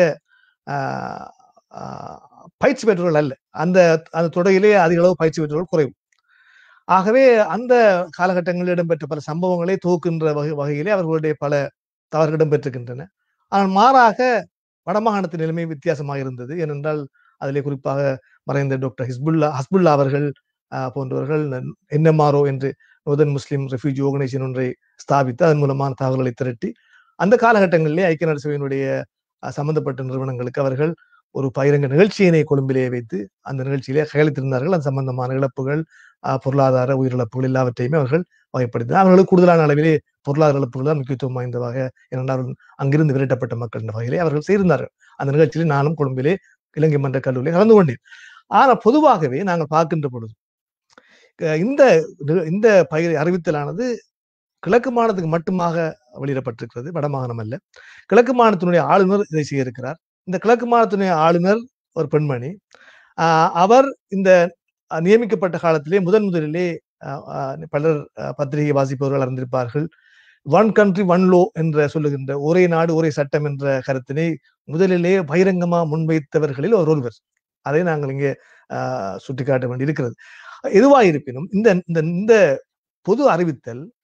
பயிற்சி பெற்றவர்கள் அல்ல அந்த அந்த துறையிலே அதிக அளவு பயிற்சி பெற்றவர்கள் குறைவு ஆகவே அந்த காலகட்டங்களில் இடம்பெற்ற பல சம்பவங்களை துவக்குகின்ற வகை வகையிலே அவர்களுடைய பல தவறுகள் இடம்பெற்றிருக்கின்றன ஆனால் மாறாக வடமாகாணத்தின் நிலைமை வித்தியாசமாக இருந்தது ஏனென்றால் அதிலே குறிப்பாக மறைந்த டாக்டர் ஹிஸ்புல்லா ஹஸ்புல்லா அவர்கள் போன்றவர்கள் என்எம்ஆர்ஓ என்று நோதன் முஸ்லிம் ரெஃப்யூஜி ஆர்கனைசேஷன் ஒன்றை ஸ்தாபித்து அதன் மூலமான தகவல்களை திரட்டி அந்த காலகட்டங்களிலே ஐக்கிய நாடு சபையினுடைய சம்பந்தப்பட்ட நிறுவனங்களுக்கு அவர்கள் ஒரு பகிரங்க நிகழ்ச்சியினை கொழும்பிலே வைத்து அந்த நிகழ்ச்சியிலே கையளித்திருந்தார்கள் அது சம்பந்தமான இழப்புகள் பொருளாதார உயிரிழப்புகள் எல்லாவற்றையுமே அவர்கள் வகைப்படுத்தினார் அவர்களுக்கு கூடுதலான அளவிலே பொருளாதார இழப்புகள் தான் முக்கியத்துவம் வாய்ந்ததாக ஏனென்றால் அங்கிருந்து விரட்டப்பட்ட மக்கள் என்ற வகையிலே அவர்கள் செய்திருந்தார்கள் அந்த நிகழ்ச்சியிலே நானும் கொழும்பிலே இலங்கை மன்ற கல்லூரியில் கலந்து கொண்டேன் ஆனால் பொதுவாகவே நாங்கள் பார்க்கின்ற பொழுது இந்த இந்த பயிர் அறிவித்தலானது கிழக்கு மாநிலத்துக்கு மட்டுமாக வெளியிடப்பட்டிருக்கிறது வடமாகாணம் அல்ல கிழக்கு மாநிலத்தினுடைய ஆளுநர் இதை செய்திருக்கிறார் இந்த கிழக்கு மாநிலத்தினுடைய ஆளுநர் ஒரு பெண்மணி அவர் இந்த நியமிக்கப்பட்ட காலத்திலே முதன் முதலிலே பலர் பத்திரிகை வாசிப்பவர்கள் அறிந்திருப்பார்கள் ஒன் கண்ட்ரி ஒன் லோ என்ற சொல்லுகின்ற ஒரே நாடு ஒரே சட்டம் என்ற கருத்தினை முதலிலே பகிரங்கமா முன்வைத்தவர்களில் ஒரு ஒருவர் அதை நாங்கள் இங்கே சுட்டிக்காட்ட வேண்டி இருக்கிறது எதுவாக இருப்பினும் இந்த இந்த பொது அறிவித்தல்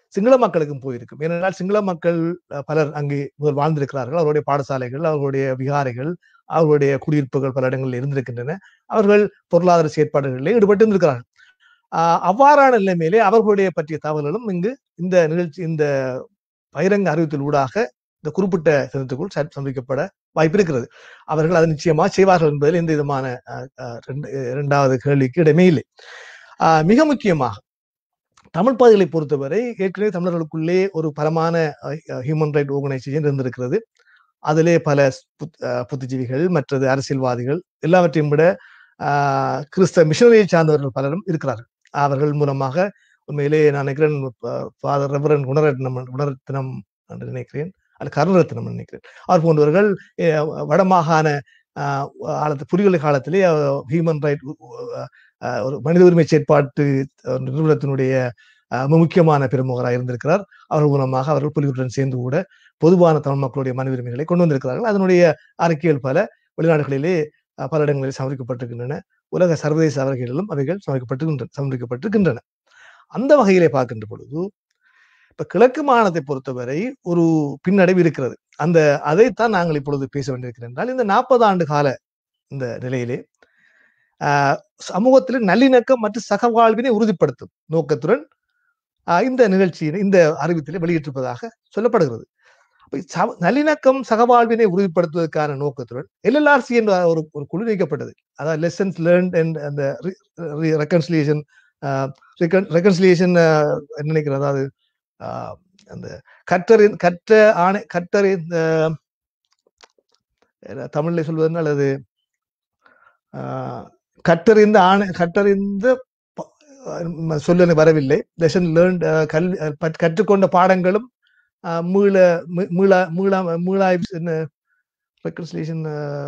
சிங்கள மக்களுக்கும் போயிருக்கும் ஏனென்றால் சிங்கள மக்கள் அஹ், பலர் அங்கு முதல் வாழ்ந்திருக்கிறார்கள் அவருடைய பாடசாலைகள் அவர்களுடைய விகாரைகள் அவர்களுடைய குடியிருப்புகள் பல இடங்களில் இருந்திருக்கின்றன அவர்கள் பொருளாதார செயற்பாடுகளிலே ஈடுபட்டு இருந்திருக்கிறார்கள் ஆஹ் அவ்வாறான நிலைமையிலே அவர்களுடைய பற்றிய தகவல்களும் இங்கு இந்த நிகழ்ச்சி இந்த பகிரங்க அறிவித்தல் ஊடாக இந்த குறிப்பிட்ட தினத்துக்குள் ச- சந்திக்கப்பட வாய்ப்பு இருக்கிறது அவர்கள் அதை நிச்சயமா செய்வார்கள் என்பதில் எந்த விதமான ஆஹ், ஆஹ், இரண்டு- இரண்டாவது கேள்விக்கு இடமே இல்லை ஆஹ், மிக முக்கியமாக தமிழ் பகுதிகளை பொறுத்தவரை ஏற்கனவே தமிழர்களுக்குள்ளே ஒரு பலமான ஹியூமன் ரைட் ஆர்கனைசேஷன் இருந்திருக்கிறது அதிலே பல புத்- ஆஹ், புத்திஜீவிகள் மற்றது அரசியல்வாதிகள் எல்லாவற்றையும் விட ஆஹ், கிறிஸ்தவ மிஷனரியை சார்ந்தவர்கள் பலரும் இருக்கிறார்கள் அவர்கள் மூலமாக உண்மையிலே நான் நினைக்கிறேன் ஃபாதர் ரெவரன் குணரத்னம் குணரத்னம் என்று நினைக்கிறேன் அல்ல கருணரத்னம் நினைக்கிறேன் அவர் போன்றவர்கள் அஹ், வடமாகாண ஆஹ், காலத்து புலிகளை காலத்திலே ஹியூமன் ரைட் ஒரு மனித உரிமை செயற்பாட்டு அஹ், நிறுவனத்தினுடைய அஹ், மிக முக்கியமான பிரமுகராக இருந்திருக்கிறார் அவர்கள் மூலமாக அவர்கள் புலிகளுடன் சேர்ந்து கூட பொதுவான தமிழ் மக்களுடைய மனித உரிமைகளை கொண்டு வந்திருக்கிறார்கள் அதனுடைய அறிக்கைகள் பல வெளிநாடுகளிலே அஹ், பல இடங்களில் சமர்ப்பிக்கப்பட்டிருக்கின்றன உலக சர்வதேச அவர்களிலும் அவைகள் சமர்ப்பிக்கப்பட்டிருக்கின்றன சமர்ப்பிக்கப்பட்டிருக்கின்றன அந்த வகையிலே பார்க்கின்ற பொழுது இப்ப கிழக்கு மாகாணத்தை பொறுத்தவரை ஒரு பின்னடைவு இருக்கிறது அந்த அதைத்தான் நாங்கள் இப்பொழுது பேச வேண்டியிருக்கிறோம் என்றால் இந்த நாற்பது ஆண்டு கால இந்த நிலையிலே ஆஹ் சமூகத்தில் நல்லிணக்கம் மற்றும் சகவாழ்வினை உறுதிப்படுத்தும் நோக்கத்துடன் ஆஹ் இந்த நிகழ்ச்சியினை இந்த அறிவித்திலே வெளியிட்டிருப்பதாக சொல்லப்படுகிறது அப்ப ச- நல்லிணக்கம் சகவாழ்வினை உறுதிப்படுத்துவதற்கான நோக்கத்துடன் எல்எல்ஆர்சி என்ற ஒரு ஒரு குழு நீக்கப்பட்டது அதாவது லெசன்ஸ் லேர்ன் அண்ட் அந்த ரெக்கன்சிலியேஷன் ரெக்கன்சிலியேஷன் நினைக்கிறேன் அதாவது ஆஹ் அந்த கற்றறின் கற்ற ஆணை கற்றறிந்த என்ன தமிழ்ல சொல்வதுனால் அது ஆஹ் கற்றறிந்த ஆணை கற்றறிந்த ப- ஆஹ் சொல்ல எனக்கு வரவில்லை லெசன் லேர்ன் கல்வி அஹ் பட்- கற்றுக்கொண்ட பாடங்களும் ஆஹ் மீள மீ- மீளா மீளா மீளாய்வு என்ன ரெக்கன்சிலேஷன்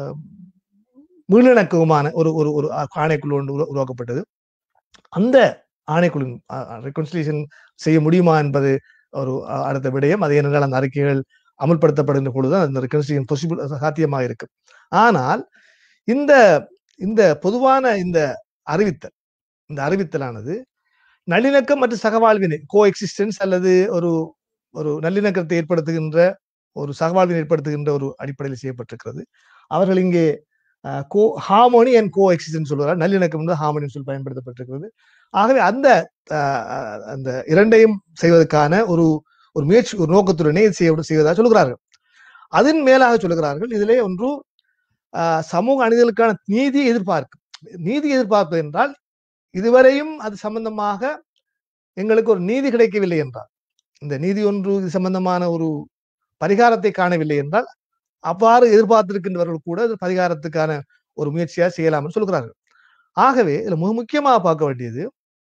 மீளிணக்கமான ஒரு ஒரு ஒரு ஆணைக்குழு ஒன்று உரு- உருவாக்கப்பட்டது அந்த ஆணைக்குழு ரெக்கன்சிலேஷன் செய்ய முடியுமா என்பது ஒரு அஹ், அடுத்த விடயம் அது ஏனென்றால் அந்த அறிக்கைகள் அமல்படுத்தப்படுகின்ற பொழுதுதான் அந்த ரெக்கன்சிலேஷன் பாசிபிள் சாத்தியமாக இருக்கும் ஆனால் இந்த இந்த பொதுவான இந்த அறிவித்தல் இந்த அறிவித்தலானது நல்லிணக்கம் மற்றும் சகவாழ்வினை கோ எக்ஸிஸ்டன்ஸ் அல்லது ஒரு ஒரு நல்லிணக்கத்தை ஏற்படுத்துகின்ற ஒரு சகவாழ்வினை ஏற்படுத்துகின்ற ஒரு அடிப்படையில் செய்யப்பட்டிருக்கிறது அவர்கள் இங்கே co harmony and coexistence சொல்கிறார் நல்லிணக்கம் என்று ஹார்மோனி சொல் பயன்படுத்தப்பட்டிருக்கிறது ஆகவே அந்த அஹ், அஹ், அந்த இரண்டையும் செய்வதற்கான ஒரு ஒரு முயற்சி ஒரு நோக்கத்துடனே இது செய்ய செய்வதாக சொல்கிறார்கள் அதன் மேலாக சொல்கிறார்கள் இதிலே ஒன்று ஆஹ், சமூக அணிதலுக்கான நீதி எதிர்பார்க்கும் நீதி எதிர்பார்ப்பு என்றால் இதுவரையும் அது சம்பந்தமாக எங்களுக்கு ஒரு நீதி கிடைக்கவில்லை என்றால் இந்த நீதி ஒன்று இது சம்பந்தமான ஒரு பரிகாரத்தை காணவில்லை என்றால் அவ்வாறு எதிர்பார்த்திருக்கின்றவர்கள் கூட அது பரிகாரத்துக்கான ஒரு முயற்சியா செய்யலாம் என்று சொல்கிறார்கள் ஆகவே இதுல மிக முக்கியமாக பார்க்க வேண்டியது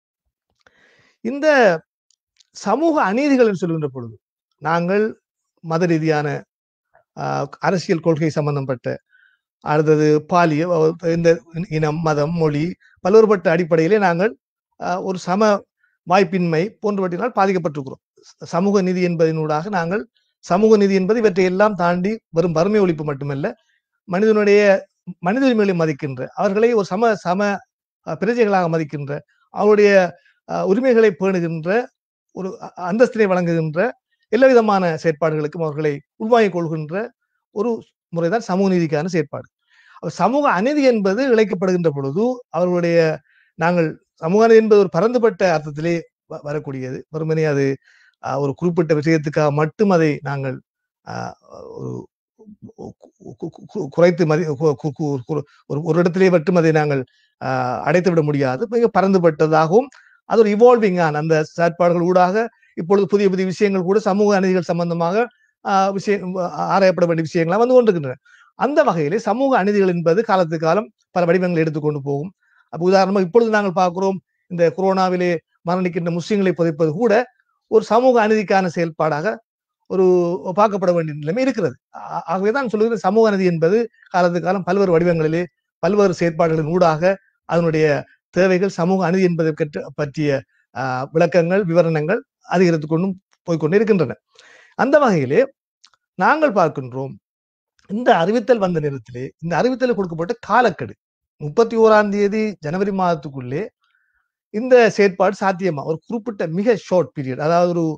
இந்த சமூக அநீதிகள் என்று சொல்கின்ற பொழுது நாங்கள் மத ரீதியான ஆஹ், அரசியல் கொள்கை சம்பந்தப்பட்ட அடுத்தது பாலிய இந்த இனம் மதம் மொழி பல்வேறுபட்ட அடிப்படையிலே நாங்கள் ஆஹ், ஒரு சம வாய்ப்பின்மை போன்றவற்றினால் பாதிக்கப்பட்டிருக்கிறோம் ச- சமூக நீதி என்பதனூடாக நாங்கள் சமூக நீதி என்பது இவற்றை எல்லாம் தாண்டி வெறும் வறுமை ஒழிப்பு மட்டுமல்ல மனிதனுடைய மனித உரிமைகளை மதிக்கின்ற அவர்களை ஒரு சம சம அஹ், பிரஜைகளாக மதிக்கின்ற அவருடைய அஹ், உரிமைகளை பேணுகின்ற ஒரு அ- அந்தஸ்தினை வழங்குகின்ற எல்லா விதமான செயற்பாடுகளுக்கும் அவர்களை உள்வாங்கிக் கொள்கின்ற ஒரு முறைதான் சமூக நீதிக்கான செயற்பாடு அப்ப சமூக அநீதி என்பது இழைக்கப்படுகின்ற பொழுது அவர்களுடைய நாங்கள் சமூக அநீதி என்பது ஒரு பரந்துபட்ட அர்த்தத்திலே வ- வரக்கூடியது வெறுமனே அது ஆஹ், ஒரு குறிப்பிட்ட விஷயத்துக்காக மட்டும் அதை நாங்கள் ஆஹ், ஒரு கு- கு- கு- குறைத்து மதி கு- கு- கு- கு- ஒரு ஒரு இடத்திலே மட்டும் அதை நாங்கள் ஆஹ், அடைத்து விட முடியாது மிக பரந்துபட்டதாகவும் அது ஒரு இவால்விங்கான அந்த செயற்பாடுகள் ஊடாக இப்பொழுது புதிய புதிய விஷயங்கள் கூட சமூக அநீதிகள் சம்பந்தமாக ஆஹ், விஷயம் ஆராயப்பட வேண்டிய விஷயங்களாக வந்து கொண்டிருக்கின்றன அந்த வகையிலே சமூக அநீதிகள் என்பது காலத்துக்கு காலம் பல வடிவங்களை எடுத்துக்கொண்டு போகும் அப்ப உதாரணமாக இப்பொழுது நாங்கள் பார்க்கிறோம் இந்த கொரோனாவிலே மரணிக்கின்ற முஸ்லிம்களை புதைப்பது கூட ஒரு சமூக அநீதிக்கான செயல்பாடாக ஒரு பார்க்கப்பட வேண்டிய நிலைமை இருக்கிறது ஆ- ஆகவேதான் சொல்லுகிறேன் சமூக அநீதி என்பது காலத்துக்கு காலம் பல்வேறு வடிவங்களிலே பல்வேறு செயற்பாடுகளின் ஊடாக அதனுடைய தேவைகள் சமூக அநீதி என்பதை கற்று- பற்றிய ஆஹ், விளக்கங்கள் விவரணங்கள் அதிகரித்து கொண்டும் போய்க்கொண்டே இருக்கின்றன அந்த வகையிலே நாங்கள் பார்க்கின்றோம் இந்த அறிவித்தல் வந்த நேரத்திலே இந்த அறிவித்தல் கொடுக்கப்பட்ட காலக்கெடு முப்பத்தி ஓராம் தேதி ஜனவரி மாதத்துக்குள்ளே இந்த செயற்பாடு சாத்தியமா ஒரு குறிப்பிட்ட மிக ஷார்ட் பீரியட் அதாவது ஒரு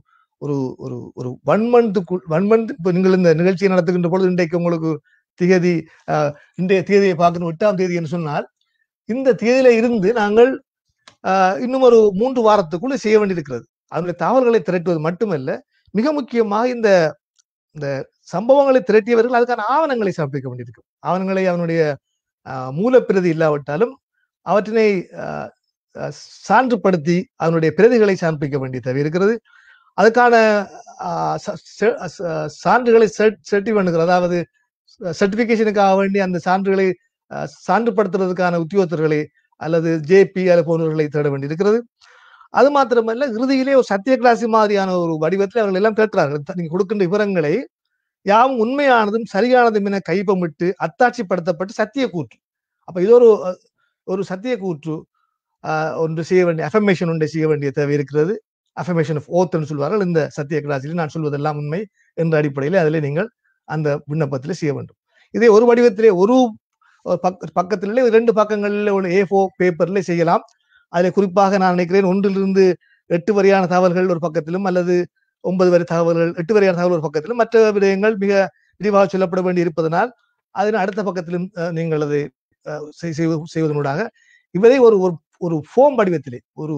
ஒரு ஒரு ஒரு ஒன் மந்த்துக்குள் ஒன் மந்த் இப்போ நீங்கள் இந்த நிகழ்ச்சியை நடத்துகின்ற பொழுது இன்றைக்கு உங்களுக்கு திகதி ஆஹ், இன்றைய தேதியை பார்க்கணும் எட்டாம் தேதி என்று சொன்னால் இந்த தேதியில இருந்து நாங்கள் ஆஹ், இன்னும் ஒரு மூன்று வாரத்துக்குள்ள செய்ய வேண்டியிருக்கிறது அதனுடைய தகவல்களை திரட்டுவது மட்டுமல்ல மிக முக்கியமாக இந்த இந்த சம்பவங்களை திரட்டியவர்கள் அதுக்கான ஆவணங்களை சமர்ப்பிக்க வேண்டியிருக்கும் ஆவணங்களை அவனுடைய ஆஹ், மூலப்பிரதி இல்லாவிட்டாலும் அவற்றினை ஆஹ், ஆஹ், சான்றுபடுத்தி அதனுடைய பிரதிகளை சமர்ப்பிக்க வேண்டிய தேவை இருக்கிறது அதுக்கான ஆஹ், ச- ச- ச- சான்றுகளை செர்டி பண்ணுகிறது அதாவது சர்டிபிகேஷனுக்காக வேண்டி அந்த சான்றுகளை ஆஹ், சான்றுபடுத்துறதுக்கான உத்தியோகத்தர்களை அல்லது ஜேபி அல்லது போன்றவர்களை தேட வேண்டியிருக்கிறது அது மாத்திரமல்ல இறுதியிலே ஒரு சத்திய கிளாசி மாதிரியான ஒரு வடிவத்தில் அவர்கள் எல்லாம் கேட்கிறார்கள் த- நீங்க கொடுக்கின்ற விவரங்களை யாவும் உண்மையானதும் சரியானதும் என கைப்பமிட்டு அத்தாட்சிப்படுத்தப்பட்டு சத்திய கூற்று அப்ப இது ஒரு அஹ், ஒரு சத்திய கூற்று ஆஹ், ஒன்று செய்ய வேண்டிய அஃபர்மேஷன் ஒன்றை செய்ய வேண்டிய தேவை இருக்கிறது அஃபர்மேஷன் ஆஃப் ஓத்னு சொல்வார்கள் இந்த சத்திய கிளாஸில் நான் சொல்வதெல்லாம் உண்மை என்ற அடிப்படையில் அதில் நீங்கள் அந்த விண்ணப்பத்தில் செய்ய வேண்டும் இதே ஒரு வடிவத்திலே ஒரு ஒரு பக்க பக்கத்திலே இரண்டு பக்கங்களில் உள்ள ஏ ஃபோ பேப்பர்ல செய்யலாம் அதில் குறிப்பாக நான் நினைக்கிறேன் ஒன்றிலிருந்து எட்டு வரையான தகவல்கள் ஒரு பக்கத்திலும் அல்லது ஒன்பது வரை தகவல்கள் எட்டு வரையான தகவல் ஒரு பக்கத்திலும் மற்ற விடயங்கள் மிக விரிவாக சொல்லப்பட வேண்டி இருப்பதனால் அதன் அடுத்த பக்கத்திலும் அஹ், நீங்கள் அதை அஹ், செய்- செய்வது- செய்வதனூடாக இவரை ஒரு ஒரு ஒரு ஃபோம் வடிவத்திலே ஒரு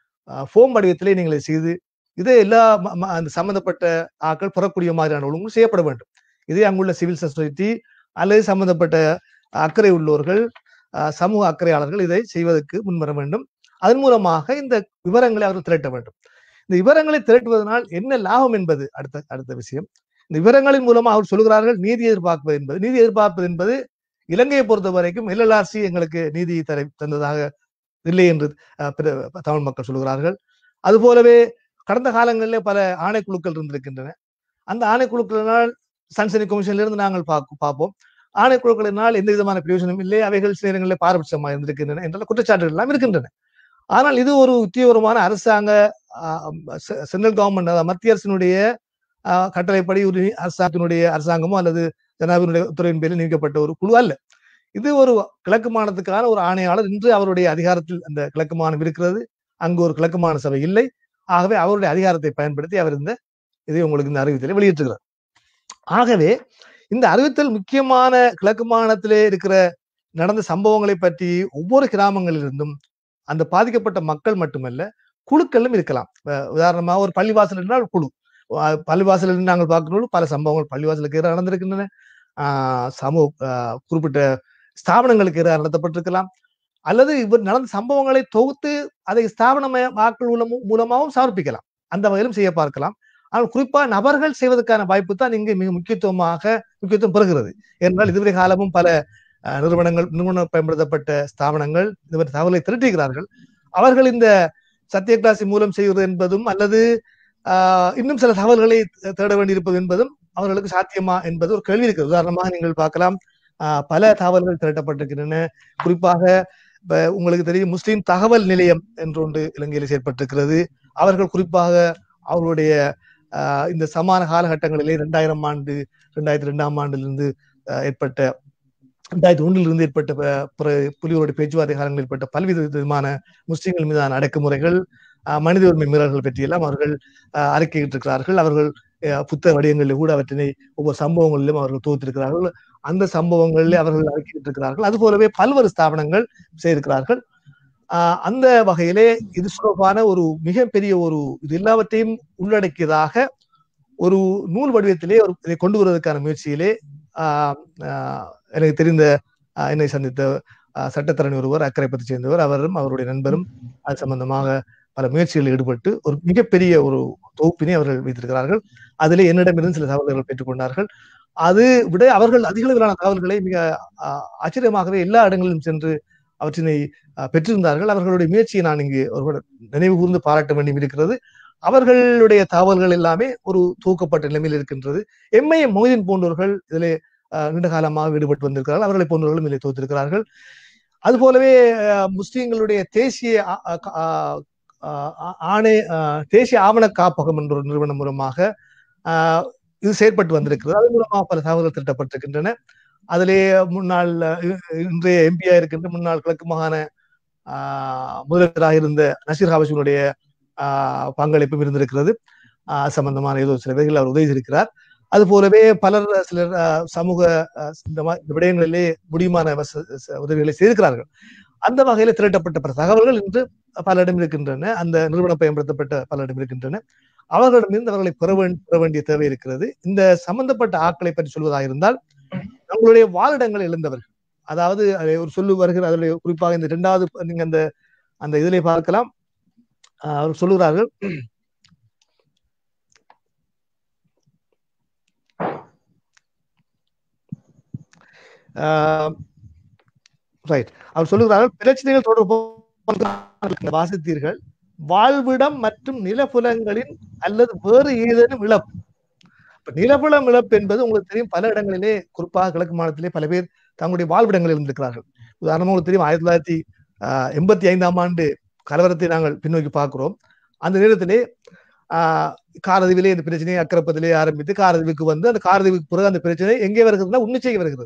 ஃபோம் வடிவத்திலே நீங்கள் இதை செய்து இதை எல்லா ம- ம- அந்த சம்பந்தப்பட்ட ஆட்கள் பெறக்கூடிய மாதிரியான ஒழுங்கு செய்யப்பட வேண்டும் இதே அங்குள்ள சிவில் சொசைட்டி அல்லது சம்பந்தப்பட்ட அக்கறை உள்ளவர்கள் அஹ், சமூக அக்கறையாளர்கள் இதை செய்வதற்கு முன்வர வேண்டும் அதன் மூலமாக இந்த விவரங்களை அவர்கள் திரட்ட வேண்டும் இந்த விவரங்களை திரட்டுவதனால் என்ன லாபம் என்பது அடுத்த அடுத்த விஷயம் இந்த விவரங்களின் மூலமாக அவர் சொல்கிறார்கள் நீதி எதிர்பார்ப்பது என்பது நீதி எதிர்பார்ப்பது என்பது இலங்கையை பொறுத்த வரைக்கும் எல்எல்ஆர்சி எங்களுக்கு நீதி தர தந்ததாக இல்லை என்று அஹ், பிற தமிழ் மக்கள் சொல்கிறார்கள் அதுபோலவே கடந்த காலங்களிலே பல ஆணைக்குழுக்கள் இருந்திருக்கின்றன அந்த ஆணைக்குழுக்களினால் சன்சனி கமிஷன்ல இருந்து நாங்கள் பார்க்க- பார்ப்போம் ஆணைக்குழுக்களினால் எந்த விதமான பிரயோஜனம் இல்லை அவைகள் சில நேரங்களில் பாரபட்சமாக இருந்திருக்கின்றன என்ற குற்றச்சாட்டுகள் எல்லாம் இருக்கின்றன ஆனால் இது ஒரு உத்தியோகமான அரசாங்க சென்ட்ரல் கவர்மெண்ட் மத்திய அரசினுடைய ஆஹ், கட்டளைப்படி ஒரு அரசாங்கத்தினுடைய அரசாங்கமோ அல்லது ஜனாதிபதியுடைய உத்தரவின் பேரில் நியமிக்கப்பட்ட ஒரு குழு அல்ல இது ஒரு கிழக்கு மாநிலத்துக்கான ஒரு ஆணையாளர் இன்று அவருடைய அதிகாரத்தில் அந்த கிழக்கு மாநிலம் இருக்கிறது அங்கு ஒரு கிழக்கு மாநில சபை இல்லை ஆகவே அவருடைய அதிகாரத்தை பயன்படுத்தி அவர் இந்த இதை உங்களுக்கு இந்த அறிவித்தலை வெளியிட்டிருக்கிறார் ஆகவே இந்த அறிவித்தல் முக்கியமான கிழக்கு மாநிலத்திலே இருக்கிற நடந்த சம்பவங்களை பற்றி ஒவ்வொரு கிராமங்களிலிருந்தும் அந்த பாதிக்கப்பட்ட மக்கள் மட்டுமல்ல குழுக்களும் இருக்கலாம் அஹ் உதாரணமா ஒரு பள்ளிவாசல் என்றால் குழு அஹ் பள்ளிவாசல் என்று நாங்கள் பார்க்கணும் பல சம்பவங்கள் பள்ளிவாசலுக்கு எதிராக நடந்திருக்கின்றன ஆஹ் சமூக ஆஹ் குறிப்பிட்ட ஸ்தாபனங்களுக்கு எதிராக நடத்தப்பட்டிருக்கலாம் அல்லது இவர் நடந்த சம்பவங்களை தொகுத்து அதை ஸ்தாபன வாக்கள் மூலமும் மூலமாகவும் சமர்ப்பிக்கலாம் அந்த வகையிலும் செய்ய பார்க்கலாம் ஆனால் குறிப்பா நபர்கள் செய்வதற்கான வாய்ப்பு தான் இங்கு மிக முக்கியத்துவமாக முக்கியத்துவம் பெறுகிறது ஏனென்றால் இதுவரை காலமும் பல அஹ், நிறுவனங்கள் நிறுவன பயன்படுத்தப்பட்ட ஸ்தாபனங்கள் இதுவரை தகவலை திரட்டுகிறார்கள் அவர்கள் இந்த சத்திய கிளாசி மூலம் செய்வது என்பதும் அல்லது ஆஹ், இன்னும் சில தகவல்களை தேட வேண்டியிருப்பது என்பதும் அவர்களுக்கு சாத்தியமா என்பது ஒரு கேள்வி இருக்கிறது உதாரணமாக நீங்கள் பார்க்கலாம் ஆஹ், பல தகவல்கள் திரட்டப்பட்டிருக்கின்றன குறிப்பாக இப்ப உங்களுக்கு தெரியும் முஸ்லிம் தகவல் நிலையம் என்று ஒன்று இலங்கையில் செயற்பட்டிருக்கிறது அவர்கள் குறிப்பாக அவர்களுடைய ஆஹ், இந்த சமான காலகட்டங்களிலே இரண்டாயிரம் ஆண்டு ரெண்டாயிரத்தி ரெண்டாம் ஆண்டிலிருந்து ஆஹ், ஏற்பட்ட ரெண்டாயிரத்தி ஒன்றிலிருந்து ஏற்பட்ட ப- பிற- புலிகளுடைய பேச்சுவார்த்தை காலங்களில் ஏற்பட்ட பல்வேறு விதமான முஸ்லிம்கள் மீதான அடக்குமுறைகள் ஆஹ், மனித உரிமை மீறல்கள் பற்றியெல்லாம் அவர்கள் ஆஹ், அறிக்கையிட்டிருக்கிறார்கள் அவர்கள் ஆஹ், புத்தக வடிவங்களில் கூட அவற்றினை ஒவ்வொரு சம்பவங்களிலும் அவர்கள் தொகுத்திருக்கிறார்கள் அந்த சம்பவங்களில் அவர்கள் அறிக்கையிட்டிருக்கிறார்கள் அது போலவே பல்வேறு ஸ்தாபனங்கள் செய்திருக்கிறார்கள் ஆஹ், அந்த வகையிலே இது தொடர்பான ஒரு மிகப்பெரிய ஒரு இது எல்லாவற்றையும் உள்ளடக்கியதாக ஒரு நூல் வடிவத்திலே ஒரு இதை கொண்டு வருவதற்கான முயற்சியிலே ஆஹ், ஆஹ், எனக்கு தெரிந்த ஆஹ், என்னை சந்தித்த ஆஹ், சட்டத்தரணி ஒருவர் அக்கரைப்பத்தை சேர்ந்தவர் அவரும் அவருடைய நண்பரும் அது சம்பந்தமாக பல முயற்சிகளில் ஈடுபட்டு ஒரு மிகப்பெரிய ஒரு தொகுப்பினை அவர்கள் வைத்திருக்கிறார்கள் அதிலே என்னிடமிருந்து சில தகவல்கள் பெற்றுக்கொண்டார்கள் அது விட அவர்கள் அதிக அளவிலான தகவல்களை மிக ஆஹ், ஆச்சரியமாகவே எல்லா இடங்களிலும் சென்று அவற்றினை ஆஹ், பெற்றிருந்தார்கள் அவர்களுடைய முயற்சியை நான் இங்கு ஒரு நினைவு கூர்ந்து பாராட்ட வேண்டியும் இருக்கிறது அவர்களுடைய தகவல்கள் எல்லாமே ஒரு தூக்கப்பட்ட நிலைமையில் இருக்கின்றது எம்ஐஎம் மொய்தீன் போன்றவர்கள் இதிலே ஆஹ், நீண்ட காலமாக ஈடுபட்டு வந்திருக்கிறார்கள் அவர்களை போன்றவர்களும் இதில் தோத்திருக்கிறார்கள் அது போலவே ஆஹ், முஸ்லிம்களுடைய தேசிய ஆ- ஆ- ஆ- ஆ- ஆணை ஆஹ், தேசிய ஆவண காப்பகம் என்ற ஒரு நிறுவனம் மூலமாக ஆஹ், இது செயற்பட்டு வந்திருக்கிறது அதன் மூலமாக பல தகவல்கள் திரட்டப்பட்டிருக்கின்றன அதிலே முன்னாள் அஹ், இ- இன்றைய எம்பியா இருக்கின்ற முன்னாள் கிழக்கு மாகாண ஆஹ், முதலமைச்சராக இருந்த நசீர் ஹாபிஷனுடைய ஆஹ், பங்களிப்பும் இருந்திருக்கிறது ஆஹ் சம்பந்தமான ஏதோ சில வேலைகள் அவர் உதவி செய்திருக்கிறார் அது போலவே பலர் சிலர் ஆஹ் சமூக ஆஹ் இந்த மா- இந்த விடயங்களிலே முடியுமான வச- ச- உதவிகளை செய்திருக்கிறார்கள் அந்த வகையில திரட்டப்பட்ட பல தகவல்கள் இன்று பலரிடம் இருக்கின்றன அந்த நிறுவனம் பயன்படுத்தப்பட்ட பலரிடம் இருக்கின்றன அவர்களிடமிருந்து அவர்களை பெற வேண்- பெற வேண்டிய தேவை இருக்கிறது இந்த சம்பந்தப்பட்ட ஆட்களை பற்றி சொல்வதாக இருந்தால் நம்மளுடைய வாழிடங்கள் இழந்தவர்கள் அதாவது அதை ஒரு சொல்லு வருகிற அதனுடைய குறிப்பாக இந்த இரண்டாவது நீங்க அந்த அந்த இதிலே பார்க்கலாம் ஆஹ் அவர் சொல்லுகிறார்கள் ரைட் அவர் சொல்லுகிறார்கள் பிரச்சனைகள் தொடர்பு வாசித்தீர்கள் வாழ்விடம் மற்றும் நிலப்புலங்களின் அல்லது வேறு ஏதேனும் இழப்பு இப்ப நிலப்புலம் இழப்பு என்பது உங்களுக்கு தெரியும் பல இடங்களிலே குறிப்பாக கிழக்கு மாநிலத்திலே பல பேர் தங்களுடைய வாழ்விடங்களில் இருந்திருக்கிறார்கள் உதாரணமாக உங்களுக்கு தெரியும் ஆயிரத்தி தொள்ளாயிரத்தி ஆஹ் எண்பத்தி ஐந்தாம் ஆண்டு கலவரத்தை நாங்கள் பின்னோக்கி பார்க்கிறோம் அந்த நேரத்திலே ஆஹ் காரதீவிலே இந்த பிரச்சனையை அக்கரப்பதிலே ஆரம்பித்து காரதீவுக்கு வந்து அந்த காரதீவுக்கு பிறகு அந்த பிரச்சனை எங்கே வருகிறதுனா உன்னிச்சைக்கு வருகிறது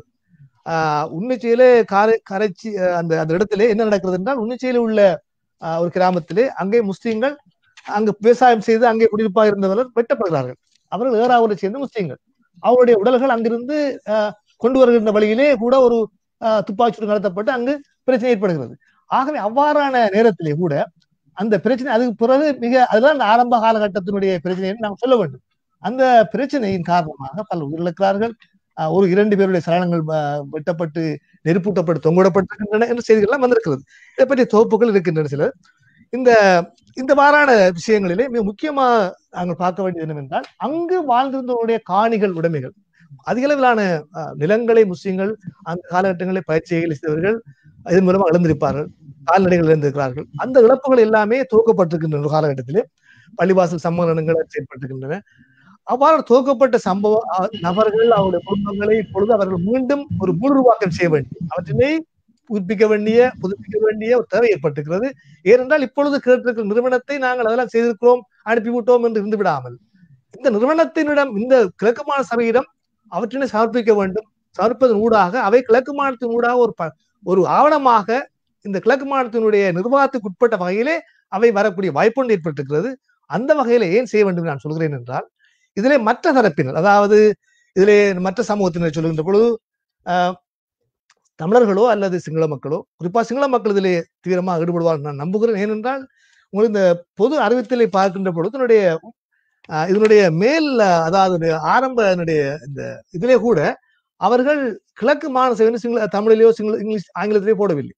ஆஹ் உன்னிச்சையிலே காரை கரைச்சி அஹ் அந்த அந்த இடத்திலே என்ன நடக்கிறது என்றால் உன்னிச்சையில உள்ள ஆஹ் ஒரு கிராமத்திலே அங்கே முஸ்லீம்கள் அங்கு விவசாயம் செய்து அங்கே குடியிருப்பாக இருந்தவர்கள் வெட்டப்படுகிறார்கள் அவர்கள் ஏறாவூரை சேர்ந்த முஸ்லீம்கள் அவருடைய உடல்கள் அங்கிருந்து ஆஹ் கொண்டு வருகின்ற வழியிலே கூட ஒரு ஆஹ் துப்பாக்கிச்சூடு நடத்தப்பட்டு அங்கு பிரச்சனை ஏற்படுகிறது ஆகவே அவ்வாறான நேரத்திலே கூட அந்த பிரச்சனை அதுக்கு பிறகு மிக அதுதான் அந்த ஆரம்ப காலகட்டத்தினுடைய பிரச்சனை என்று நாம் சொல்ல வேண்டும் அந்த பிரச்சனையின் காரணமாக பல உயிரிழக்கிறார்கள் ஆஹ் ஒரு இரண்டு பேருடைய சலனங்கள் ஆஹ் வெட்டப்பட்டு நெருப்பூட்டப்பட்டு தொங்கவிடப்பட்டிருக்கின்றன என்ற செய்திகள் எல்லாம் வந்திருக்கிறது இதை பற்றிய தொகுப்புகள் இருக்கின்றன சிலர் இந்த இந்த வாரான விஷயங்களிலே மிக முக்கியமா நாங்கள் பார்க்க வேண்டியது என்னவென்றால் அங்கு வாழ்ந்திருந்தவருடைய காணிகள் உடைமைகள் அதிக அளவிலான ஆஹ், நிலங்களை முஸ்லிம்கள் அந்த காலகட்டங்களில் பயிற்சிகள் செய்தவர்கள் இதன் மூலமாக இழந்திருப்பார்கள் கால்நடைகள் இழந்திருக்கிறார்கள் அந்த இழப்புகள் எல்லாமே துவக்கப்பட்டிருக்கின்றன ஒரு காலகட்டத்திலே பள்ளிவாசல் சம்மேளனங்கள் செயற்பட்டிருக்கின்றன அவ்வாறு துவக்கப்பட்ட சம்பவ அஹ், நபர்கள் அவருடைய குடும்பங்களை இப்பொழுது அவர்கள் மீண்டும் ஒரு முழுருவாக்கம் செய்ய வேண்டும் அவற்றினை புதுப்பிக்க வேண்டிய புதுப்பிக்க வேண்டிய ஒரு தேவை ஏற்பட்டிருக்கிறது ஏனென்றால் இப்பொழுது கேட்டிருக்கிற நிறுவனத்தை நாங்கள் அதெல்லாம் செய்திருக்கிறோம் அனுப்பிவிட்டோம் என்று இருந்து விடாமல் இந்த நிறுவனத்தினிடம் இந்த கிழக்கு மாநில சபையிடம் அவற்றினை சமர்ப்பிக்க வேண்டும் சமர்ப்பதன் ஊடாக அவை கிழக்கு மாநிலத்தின் ஊடாக ஒரு ப- ஒரு ஆவணமாக இந்த கிழக்கு மாநிலத்தினுடைய நிர்வாகத்துக்கு உட்பட்ட வகையிலே அவை வரக்கூடிய வாய்ப்பு ஏற்பட்டிருக்கிறது அந்த வகையில ஏன் செய்ய வேண்டும் என்று நான் சொல்கிறேன் என்றால் இதிலே மற்ற தரப்பினர் அதாவது இதிலே மற்ற சமூகத்தினர் சொல்லுகின்ற பொழுது ஆஹ், தமிழர்களோ அல்லது சிங்கள மக்களோ குறிப்பா சிங்கள மக்கள் இதிலே தீவிரமாக ஈடுபடுவார்கள் நான் நம்புகிறேன் ஏனென்றால் உங்களுக்கு இந்த பொது அறிவித்தலை பார்க்கின்ற பொழுது இதனுடைய ஆஹ், இதனுடைய மேல் ஆஹ், அதாவது ஆரம்ப இதனுடைய இந்த இதிலே கூட அவர்கள் கிழக்கு மாநில சபை சிங்கள தமிழிலேயோ சிங்கள இங்கிலீஷ் ஆங்கிலத்திலேயோ போடவில்லை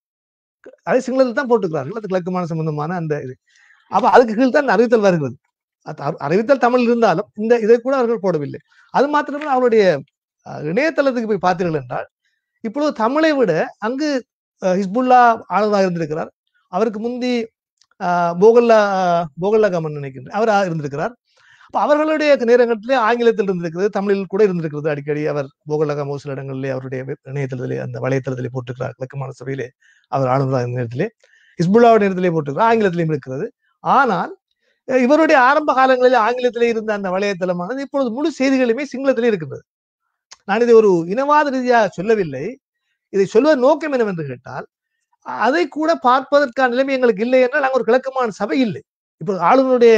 அதை சிங்களத்தில் தான் போட்டுக்கிறார்கள் அது கிழக்கு மாநில சம்பந்தமான அந்த இது அப்ப அதுக்கு கீழ் தான் அறிவித்தல் வருகிறது அது அறி- அறிவித்தல் தமிழ் இருந்தாலும் இந்த இதை கூட அவர்கள் போடவில்லை அது மாத்திரமல்ல அவருடைய அஹ், இணையதளத்துக்கு போய் பார்த்தீர்கள் என்றால் இப்பொழுது தமிழை விட அங்கு அஹ், ஹிஸ்புல்லா ஆளுநராக இருந்திருக்கிறார் அவருக்கு முந்தி அஹ், போகல்லா போகல்லா கமன் நினைக்கின்றேன் அவர் இருந்திருக்கிறார் அப்ப அவர்களுடைய நேரங்களிலே ஆங்கிலத்தில் இருந்திருக்கிறது தமிழில் கூட இருந்திருக்கிறது அடிக்கடி அவர் போகல்லகமோ சில இடங்களிலே அவருடைய வெப்- இணையதளத்திலே அந்த வலைத்தளத்திலே போட்டிருக்கிறார் கிழக்கு மாநில சபையிலே அவர் ஆளுநராக இருந்த நேரத்திலே ஹிஸ்புல்லாவுடைய நேரத்திலே போட்டிருக்கிறார் ஆங்கிலத்திலேயும் இருக்கிறது ஆனால் அஹ், இவருடைய ஆரம்ப காலங்களில் ஆங்கிலத்திலே இருந்த அந்த வலைத்தளமானது இப்பொழுது முழு செய்திகளுமே சிங்களத்திலே இருக்கின்றது நான் இதை ஒரு இனவாத ரீதியாக சொல்லவில்லை இதை சொல்வதன் நோக்கம் என்னவென்று கேட்டால் அ- அதை கூட பார்ப்பதற்கான நிலைமை எங்களுக்கு இல்லை என்றால் நாங்கள் ஒரு கிழக்குமான சபை இல்லை இப்போ ஆளுநருடைய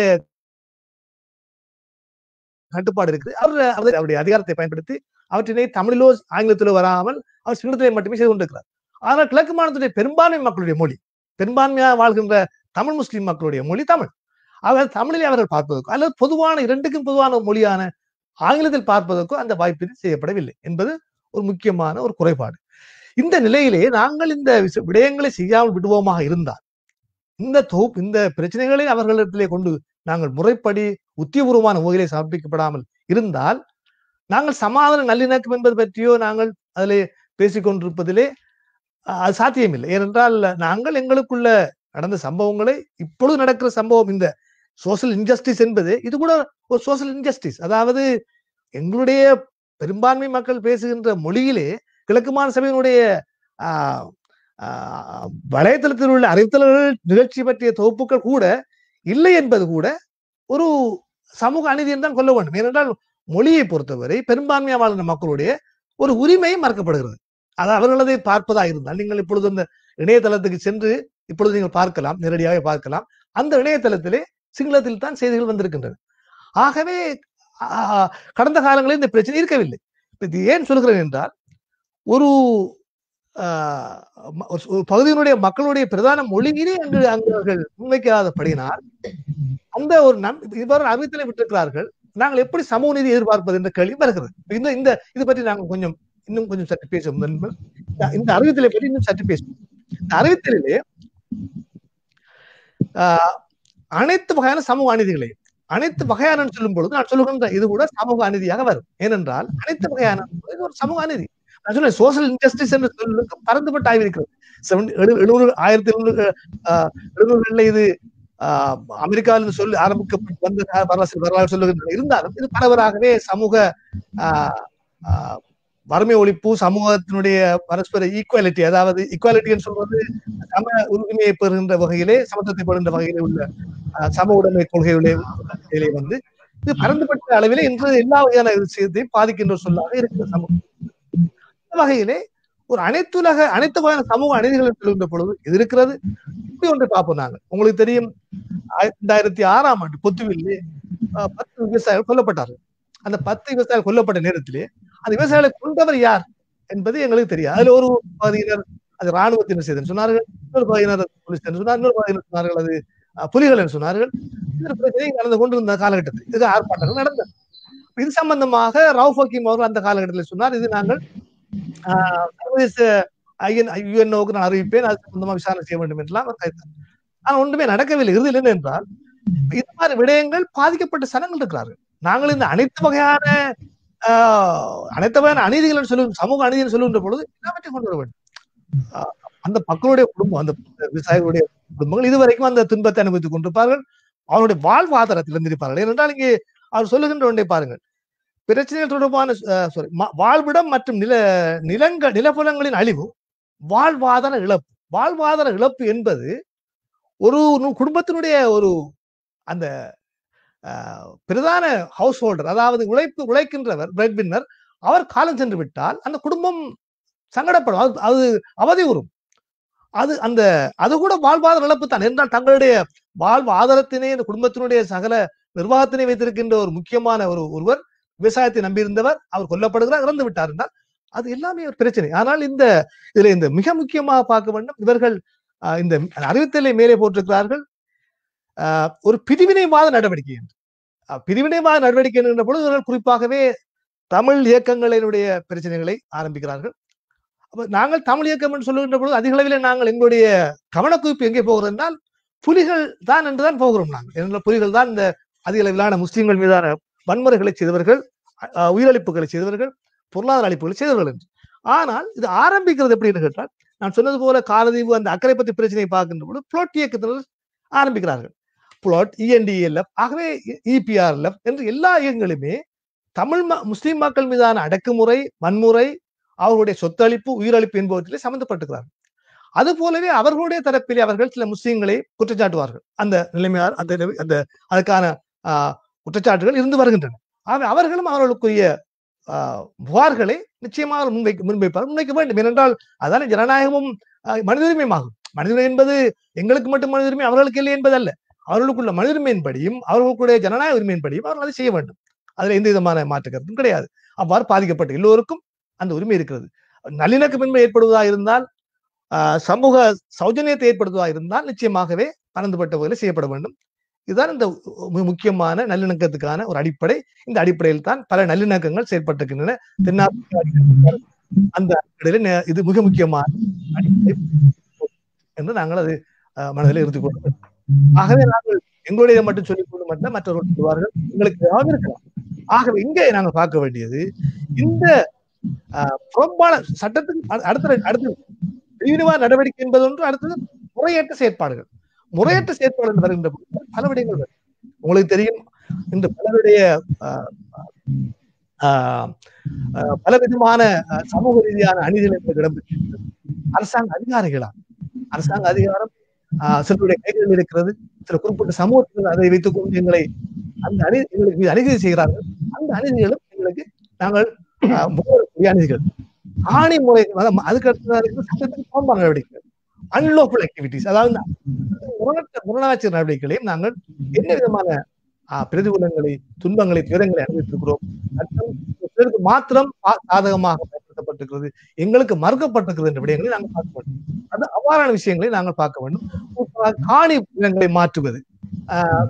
கட்டுப்பாடு இருக்குது அவர் அவர் அவருடைய அதிகாரத்தை பயன்படுத்தி அவற்றினை தமிழிலோ ஆங்கிலத்திலோ வராமல் அவர் சிங்களத்திலே மட்டுமே செய்து கொண்டிருக்கிறார் ஆனால் கிழக்கு மாநிலத்துடைய பெரும்பான்மை மக்களுடைய மொழி பெரும்பான்மையாக வாழ்கின்ற தமிழ் முஸ்லிம் மக்களுடைய மொழி தமிழ் அவர் தமிழிலே அவர்கள் பார்ப்பதற்கோ அல்லது பொதுவான இரண்டுக்கும் பொதுவான மொழியான ஆங்கிலத்தில் பார்ப்பதற்கோ அந்த வாய்ப்பு செய்யப்படவில்லை என்பது ஒரு முக்கியமான ஒரு குறைபாடு இந்த நிலையிலே நாங்கள் இந்த விஷ- விடயங்களை செய்யாமல் விடுவோமாக இருந்தால் இந்த தொகுப்பு இந்த பிரச்சனைகளை அவர்களிடத்திலே கொண்டு நாங்கள் முறைப்படி உத்தியபூர்வமான வகையிலே சமர்ப்பிக்கப்படாமல் இருந்தால் நாங்கள் சமாதான நல்லிணக்கம் என்பது பற்றியோ நாங்கள் அதிலே பேசிக் கொண்டிருப்பதிலே அஹ், அது சாத்தியமில்லை ஏனென்றால் நாங்கள் எங்களுக்குள்ள நடந்த சம்பவங்களை இப்பொழுது நடக்கிற சம்பவம் இந்த சோஷியல் இன்ஜஸ்டிஸ் என்பது இது கூட ஒரு சோஷியல் இன்ஜஸ்டிஸ் அதாவது எங்களுடைய பெரும்பான்மை மக்கள் பேசுகின்ற மொழியிலே கிழக்கு மாநில சபையினுடைய ஆஹ், ஆஹ், வலைத்தளத்தில் உள்ள அறிவித்தல்கள் நிகழ்ச்சி பற்றிய தொகுப்புகள் கூட இல்லை என்பது கூட ஒரு சமூக அநீதி தான் கொள்ள வேண்டும் ஏனென்றால் மொழியை பொறுத்தவரை பெரும்பான்மையா வாழ்ந்த மக்களுடைய ஒரு உரிமை மறக்கப்படுகிறது அது அவர்களதை பார்ப்பதா இருந்தால் நீங்கள் இப்பொழுது அந்த இணையதளத்துக்கு சென்று இப்பொழுது நீங்கள் பார்க்கலாம் நேரடியாக பார்க்கலாம் அந்த இணையதளத்திலே சிங்களத்தில் தான் செய்திகள் வந்திருக்கின்றன ஆகவே ஆஹ், கடந்த காலங்களில் இந்த பிரச்சனை இருக்கவில்லை இப்ப இது ஏன் சொல்கிறேன் என்றால் ஒரு ஆஹ், ம- ஒரு ஒரு பகுதியினுடைய மக்களுடைய பிரதான மொழியிலே அங்கு அங்கு அவர்கள் முன்வைக்காதபடியினால் அந்த ஒரு நம் இவ்வாறு அறிவித்தலை விட்டிருக்கிறார்கள் நாங்கள் எப்படி சமூக நீதி எதிர்பார்ப்பது என்ற கேள்வி வருகிறது இந்த இந்த இது பற்றி நாங்கள் கொஞ்சம் இன்னும் கொஞ்சம் சற்று பேசுவோம் நண்பர். இந்த- இந்த அறிவித்தலை பற்றி இன்னும் சற்று பேசுவோம் இந்த அறிவித்தலிலே ஆஹ், அனைத்து வகையான சமூக அநீதிகளை அனைத்து வகையான சொல்லும் பொழுது நான் சொல்லுகின்ற இது கூட சமூக அநீதியாக வரும் ஏனென்றால் அனைத்து வகையான இது ஒரு சமூக அநீதி நான் சொன்னேன் சோசியல் இன்ஜஸ்டிஸ் என்று சொல்லுக்கு பறந்துபட்டு ஆகியிருக்கிறது செவன் எழுநூறு ஆயிரத்தி எழுநூறு ஆஹ், எழுநூறுகளில் இது ஆஹ், அமெரிக்காவில் சொல்லி ஆரம்பிக்கப்பட்டு வந்த வரலாறு வரலாறு சொல்லுகின்ற இருந்தாலும் இது பரவலாகவே சமூக ஆஹ், ஆஹ், வறுமை ஒழிப்பு சமூகத்தினுடைய பரஸ்பர ஈக்குவாலிட்டி அதாவது ஈக்குவாலிட்டின்னு சொல்வது சம உரிமையை பெறுகின்ற வகையிலே சமத்துவத்தை பெறுகின்ற வகையிலே உள்ள ஆஹ், சம உடைமை கொள்கைகளே கொள்கையிலே வந்து இது பரந்துபட்ட அளவிலே இன்று எல்லா வகையான விஷயத்தையும் பாதிக்கின்ற ஒரு சொல்லாக இருக்கிற சமூகம் இந்த வகையிலே ஒரு அனைத்துலக அனைத்து வகையான சமூக அநீதிகளை சொல்கின்ற பொழுது இது இருக்கிறது இப்படி ஒன்றை பார்ப்போம் நாங்கள் உங்களுக்கு தெரியும் ஆயிரத்தி ரெண்டாயிரத்தி ஆறாம் ஆண்டு பொத்துவிலே ஆஹ், பத்து விவசாயிகள் கொல்லப்பட்டார்கள் அந்த பத்து விவசாயிகள் கொல்லப்பட்ட நேரத்திலே அந்த விவசாயிகளை கொண்டவர் யார் என்பது எங்களுக்கு தெரியாது அதுல ஒரு பகுதியினர் அது ராணுவத்தினர் செய்தன்னு சொன்னார்கள் இன்னொரு பகுதியினர் போலீஸ் என்று சொன்னார் இன்னொரு பகுதியினர் சொன்னார்கள் அது அஹ், புலிகள் என்று சொன்னார்கள் இந்த பிரச்சனை நடந்து கொண்டிருந்த காலகட்டத்தில் இது ஆர்ப்பாட்டங்கள் நடந்தது இது சம்பந்தமாக ரவுஃப் ஹக்கீம் அவர்கள் அந்த காலகட்டத்தில் சொன்னார் இது நாங்கள் ஆஹ், சர்வதேச ஐஎன் யுஎன்ஓக்கு நான் அறிவிப்பேன் அது சம்பந்தமா விசாரணை செய்ய வேண்டும் என்றெல்லாம் அவர் கைத்தார் ஆனா ஒன்றுமே நடக்கவில்லை இறுதியில் என்ன என்றால் இது மாதிரி விடயங்கள் பாதிக்கப்பட்ட சனங்கள் இருக்கிறார்கள் நாங்கள் இந்த அனைத்து வகையான ஆஹ், அனைத்து வகையான அநீதிகள் சொல்லும் சமூக அநீதிகள் சொல்லுகின்ற பொழுது எல்லாவற்றையும் கொண்டு வர வேண்டும் ஆஹ், அந்த மக்களுடைய குடும்பம் அந்த விவசாயிகளுடைய குடும்பங்கள் இதுவரைக்கும் அந்த துன்பத்தை அனுபவித்துக் கொண்டிருப்பார்கள் அவருடைய வாழ்வாதாரத்தில் இருந்திருப்பார்கள் ஏனென்றால் இங்கே அவர் சொல்லுகின்ற ஒன்றை பாருங்கள் பிரச்சனைகள் தொடர்பான சாரி வாழ்விடம் மற்றும் நில நிலங்கள் நிலப்புலங்களின் அழிவு வாழ்வாதார இழப்பு வாழ்வாதார இழப்பு என்பது ஒரு நு- குடும்பத்தினுடைய ஒரு அந்த ஆஹ், பிரதான ஹவுஸ் ஹோல்டர் அதாவது உழைப்பு உழைக்கின்றவர் பிரெட் வின்னர் அவர் காலம் சென்று விட்டால் அந்த குடும்பம் சங்கடப்படும் அது அது அவதி வரும் அது அந்த அது கூட வாழ்வாதார இழப்பு தான் என்றால் தங்களுடைய வாழ்வு ஆதாரத்தினை இந்த குடும்பத்தினுடைய சகல நிர்வாகத்தினை வைத்திருக்கின்ற ஒரு முக்கியமான ஒரு ஒருவர் விவசாயத்தை நம்பியிருந்தவர் அவர் கொல்லப்படுகிறார் இறந்து விட்டார் என்றால் அது எல்லாமே ஒரு பிரச்சனை ஆனால் இந்த இதுல இந்த மிக முக்கியமாக பார்க்க வேண்டும் இவர்கள் ஆஹ், இந்த அறிவித்தலை மேலே போட்டிருக்கிறார்கள் ஆஹ், ஒரு பிரிவினைவாத நடவடிக்கை என்று ஆஹ், பிரிவினைவாத நடவடிக்கை என்கின்ற பொழுது இவர்கள் குறிப்பாகவே தமிழ் இயக்கங்களினுடைய பிரச்சனைகளை ஆரம்பிக்கிறார்கள் அப்ப நாங்கள் தமிழ் இயக்கம் என்று சொல்லுகின்ற பொழுது அதிக அளவில் நாங்கள் எங்களுடைய கவனக்குவிப்பு எங்கே போகிறோம் என்றால் புலிகள் தான் என்றுதான் போகிறோம் நாங்கள் ஏனென்றால் புலிகள் தான் இந்த அதிக அளவிலான முஸ்லிம்கள் மீதான வன்முறைகளை செய்தவர்கள் அஹ், உயிரிழப்புகளை செய்தவர்கள் பொருளாதார அழிப்புகளை செய்தவர்கள் என்று ஆனால் இது ஆரம்பிக்கிறது எப்படி என்று கேட்டால் நான் சொன்னது போல காலதீவு அந்த அக்கரைப்பத்தி பிரச்சனையை பார்க்கின்ற பொழுது புளோட் இயக்கத்தினர் ஆரம்பிக்கிறார்கள் புளோட் இஎன்டிஎல்எஃப் ஆகவே இபிஆர்எல்எஃப் என்று எல்லா இயக்கங்களுமே தமிழ் ம- முஸ்லிம் மக்கள் மீதான அடக்குமுறை வன்முறை அவர்களுடைய சொத்தளிப்பு உயிரழிப்பு என்பவற்றிலே சம்பந்தப்பட்டிருக்கிறார்கள் அது போலவே அவர்களுடைய தரப்பிலே அவர்கள் சில முஸ்லிம்களை குற்றச்சாட்டுவார்கள் அந்த நிலைமையார் அந்த நிலை- அந்த அதுக்கான ஆஹ், குற்றச்சாட்டுகள் இருந்து வருகின்றன ஆகவே அவர்களும் அவர்களுக்குரிய ஆஹ், புகார்களை நிச்சயமாக முன்வைக்க முன்வைப்பார் முன்வைக்க வேண்டும் ஏனென்றால் அதான ஜனநாயகமும் ஆஹ், மனித உரிமையுமாகும் மனித உரிமை என்பது எங்களுக்கு மட்டும் மனித உரிமை அவர்களுக்கு இல்லை என்பதல்ல அவர்களுக்குள்ள மனித உரிமையின்படியும் அவர்களுக்குடைய ஜனநாயக உரிமையின்படியும் அவர்கள் அதை செய்ய வேண்டும் அதுல எந்த விதமான மாற்று கருத்தும் கிடையாது அவ்வாறு பாதிக்கப்பட்ட எல்லோருக்கும் அந்த உரிமை இருக்கிறது நல்லிணக்கமின்மை ஏற்படுவதா இருந்தால் ஆஹ், சமூக சௌஜன்யத்தை ஏற்படுத்துவதா இருந்தால் நிச்சயமாகவே பரந்துபட்ட வகையில் செய்யப்பட வேண்டும் இதுதான் இந்த மு- முக்கியமான நல்லிணக்கத்துக்கான ஒரு அடிப்படை இந்த அடிப்படையில் தான் பல நல்லிணக்கங்கள் செயற்பட்டிருக்கின்றன தென்னாப்பிரிக்கா அந்த அடிப்படையில் நே- இது மிக முக்கியமான அடிப்படை என்று நாங்கள் அது ஆஹ், மனதில் இருந்து கொள்வோம் ஆகவே நாங்கள் எங்களுடைய மட்டும் சொல்லிக் கொண்டு மட்டும் மற்றவர்கள் சொல்வார்கள் எங்களுக்கு ஏதாவது இருக்கலாம் ஆகவே இங்கே நாங்கள் பார்க்க வேண்டியது இந்த ஆஹ், புறம்பான சட்டத்துக்கு அடு- அடுத்த அடுத்து பிரிவினைவாத நடவடிக்கை என்பது ஒன்று அடுத்தது முறையற்ற செயற்பாடுகள் முறையற்ற செயற்பாடுகள் வருகின்ற பொழுது பல விடயங்கள் வரும் உங்களுக்கு தெரியும் இந்த பலருடைய ஆஹ், ஆஹ், ஆஹ், பலவிதமான ஆஹ், சமூக ரீதியான அநீதிகள் என்பது இடம்பெற்றிருக்கிறது அரசாங்க அதிகாரிகளா அரசாங்க அதிகாரம் ஆஹ், சிலருடைய கைகளில் இருக்கிறது சில குறிப்பிட்ட சமூகத்தில் அதை வைத்துக் கொண்டு எங்களை அந்த அநீதி எங்களுக்கு மீது அநீதி செய்கிறார்கள் அந்த அநீதிகளும் எங்களுக்கு நாங்கள் ஆஹ், முகவரக்கூடிய அநீதிகள் ஆணை முறை அதாவது அதுக்கு அடுத்ததாக சட்டத்துக்கு புறம்பான நடவடிக்கைகள் அன்லோஃபுல் ஆக்டிவிட்டிஸ் அதாவது முரணற்ற முரணாட்சி நடவடிக்கைகளையும் நாங்கள் என்ன விதமான ஆஹ், பிரதிகூலங்களை துன்பங்களை துயரங்களை அனுபவித்திருக்கிறோம் சட்டம் சிலருக்கு மாத்திரம் சா- சாதகமாக பயன்படுத்தப்பட்டிருக்கிறது எங்களுக்கு மறுக்கப்பட்டிருக்கிறது என்ற விடயங்களை நாங்கள் பார்க்க வேண்டும் அது அவ்வாறான விஷயங்களை நாங்கள் பார்க்க வேண்டும் குறிப்பாக காணி நிலங்களை மாற்றுவது ஆஹ்,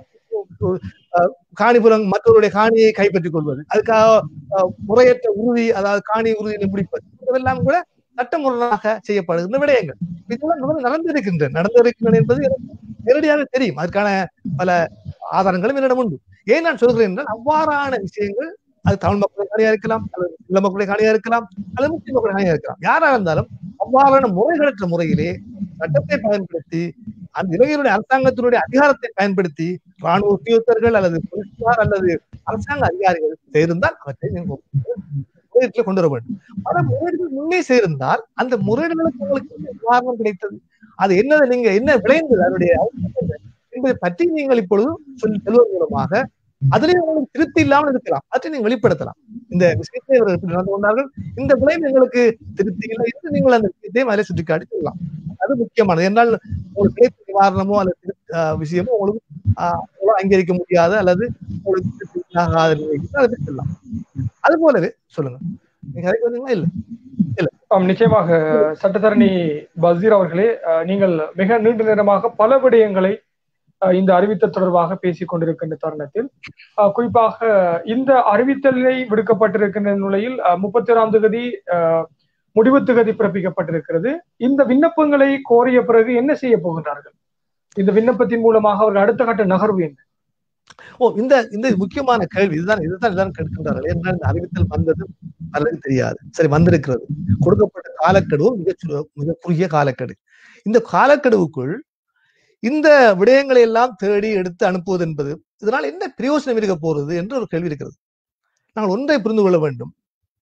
ஆஹ், காணிபுரம் மற்றவருடைய காணியை கைப்பற்றிக் கொள்வது அதுக்காக ஆஹ், முறையற்ற உறுதி அதாவது காணி உறுதியை முடிப்பது இதெல்லாம் கூட சட்டமுறையாக செய்யப்படுகின்ற விடயங்கள் இதெல்லாம் முதல்ல நடந்திருக்கின்றன நடந்திருக்கின்றன என்பது எனக்கு நேரடியாக தெரியும் அதற்கான பல ஆதாரங்களும் என்னிடம் உண்டு ஏன் நான் சொல்கிறேன் என்றால் அவ்வாறான விஷயங்கள் அது தமிழ் மக்களுடைய காணியா இருக்கலாம் அல்லது சில மக்களுடைய காணியா இருக்கலாம் அல்லது முஸ்லிம் மக்களுடைய காணியா இருக்கலாம் யாரா இருந்தாலும் அவ்வாறான முறைகளற்ற முறையிலே சட்டத்தை பயன்படுத்தி அந்த இளைஞருடைய அரசாங்கத்தினுடைய அதிகாரத்தை பயன்படுத்தி ராணுவ உத்தியோகத்தர்கள் அல்லது போலீசார் அல்லது அரசாங்க அதிகாரிகள் செய்திருந்தால் அவற்றை நீங்கள் முறையீட்டில் கொண்டு வர வேண்டும் பல முறையீடுகள் முன்னே செய்திருந்தால் அந்த முறையீடுகளுக்கு உங்களுக்கு என்ன நிவாரணம் கிடைத்தது அது என்னது நீங்க என்ன விளைந்தது அதனுடைய outcome என்ன என்பதை பற்றி நீங்கள் இப்பொழுது சொல்லி செல்வதன் மூலமாக அதிலே உங்களுக்கு திருப்தி இல்லாமல் இருக்கலாம் அதை நீங்க வெளிப்படுத்தலாம் இந்த விஷயத்தை இவர்கள் இப்படி நடந்து கொண்டார்கள் இந்த விளைவு எங்களுக்கு திருப்தி இல்லை என்று நீங்கள் அந்த விஷயத்தையும் அதிலே சுட்டிக்காட்டி சொல்லலாம் அது முக்கியமானது என்றால் உங்களுக்கு கிடைத்த நிவாரணமோ அல்லது திருப்தி- ஆஹ் விஷயமோ உங்களுக்கு ஆஹ் அவ்வளவு அங்கீகரிக்க முடியாத அல்லது உங்களுக்கு திருப்தி ஆகாத நிலைக்கு அதை பற்றி சொல்லலாம் அது போலவே சொல்லுங்க நீங்க அதுக்கு வந்தீங்களா இல்ல ஆம் நிச்சயமாக சட்டத்தரணி பசீர் அவர்களே அஹ், நீங்கள் மிக நீண்ட நேரமாக பல விடயங்களை அஹ், இந்த அறிவித்தல் தொடர்பாக பேசிக் கொண்டிருக்கின்ற தருணத்தில் அஹ், குறிப்பாக இந்த அறிவித்தலை விடுக்கப்பட்டிருக்கின்ற நிலையில் முப்பத்தி ஓராம் தேதி முடிவு திகதி பிறப்பிக்கப்பட்டிருக்கிறது இந்த விண்ணப்பங்களை கோரிய பிறகு என்ன செய்ய போகின்றார்கள் இந்த விண்ணப்பத்தின் மூலமாக அவர்கள் அடுத்த கட்ட நகர்வு என்ன ஓ இந்த இந்த முக்கியமான கேள்வி இதுதான் இதுதான் இதுதான் கேட்கின்றார்கள் என்றால் இந்த அறிவித்தல் வந்தது பலருக்கு தெரியாது சரி வந்திருக்கிறது கொடுக்கப்பட்ட காலக்கெடுவும் மிக சு- மிக குறுகிய காலக்கெடு இந்த காலக்கெடுவுக்குள் இந்த விடயங்களை எல்லாம் தேடி எடுத்து அனுப்புவது என்பது இதனால் என்ன பிரயோசனம் இருக்க போறது என்று ஒரு கேள்வி இருக்கிறது நாங்கள் ஒன்றை புரிந்து கொள்ள வேண்டும்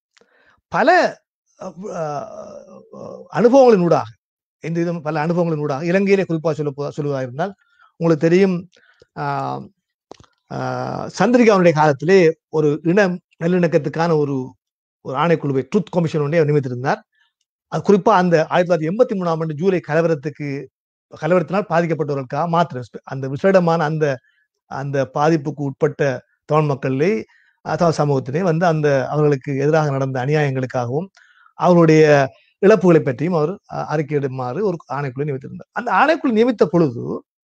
பல அஹ், அஹ், அனுபவங்களின் ஊடாக இந்த விதம் பல அனுபவங்களின் ஊடாக இலங்கையிலே குறிப்பாக சொல்ல போ- சொல்லுவதாக இருந்தால் உங்களுக்கு தெரியும் ஆஹ், ஆஹ், சந்திரிகாவுடைய காலத்திலே ஒரு இன நல்லிணக்கத்துக்கான ஒரு ஒரு ஆணைக்குழுவை ட்ரூத் கமிஷன் ஒன்றை அவர் நியமித்திருந்தார் அது குறிப்பா அந்த ஆயிரத்தி தொள்ளாயிரத்தி எண்பத்தி மூணாம் ஆண்டு ஜூலை கலவரத்துக்கு கலவரத்தினால் பாதிக்கப்பட்டவர்களுக்காக மாத்திரம் ஸ்பெ- அந்த விசேடமான அந்த அந்த பாதிப்புக்கு உட்பட்ட தமிழ் மக்களிலே அதாவது சமூகத்திலே வந்து அந்த அவர்களுக்கு எதிராக நடந்த அநியாயங்களுக்காகவும் அவர்களுடைய இழப்புகளை பற்றியும் அவர் அஹ், அறிக்கையிடுமாறு ஒரு ஆணைக்குழு நியமித்திருந்தார் அந்த ஆணைக்குழு நியமித்த பொழுது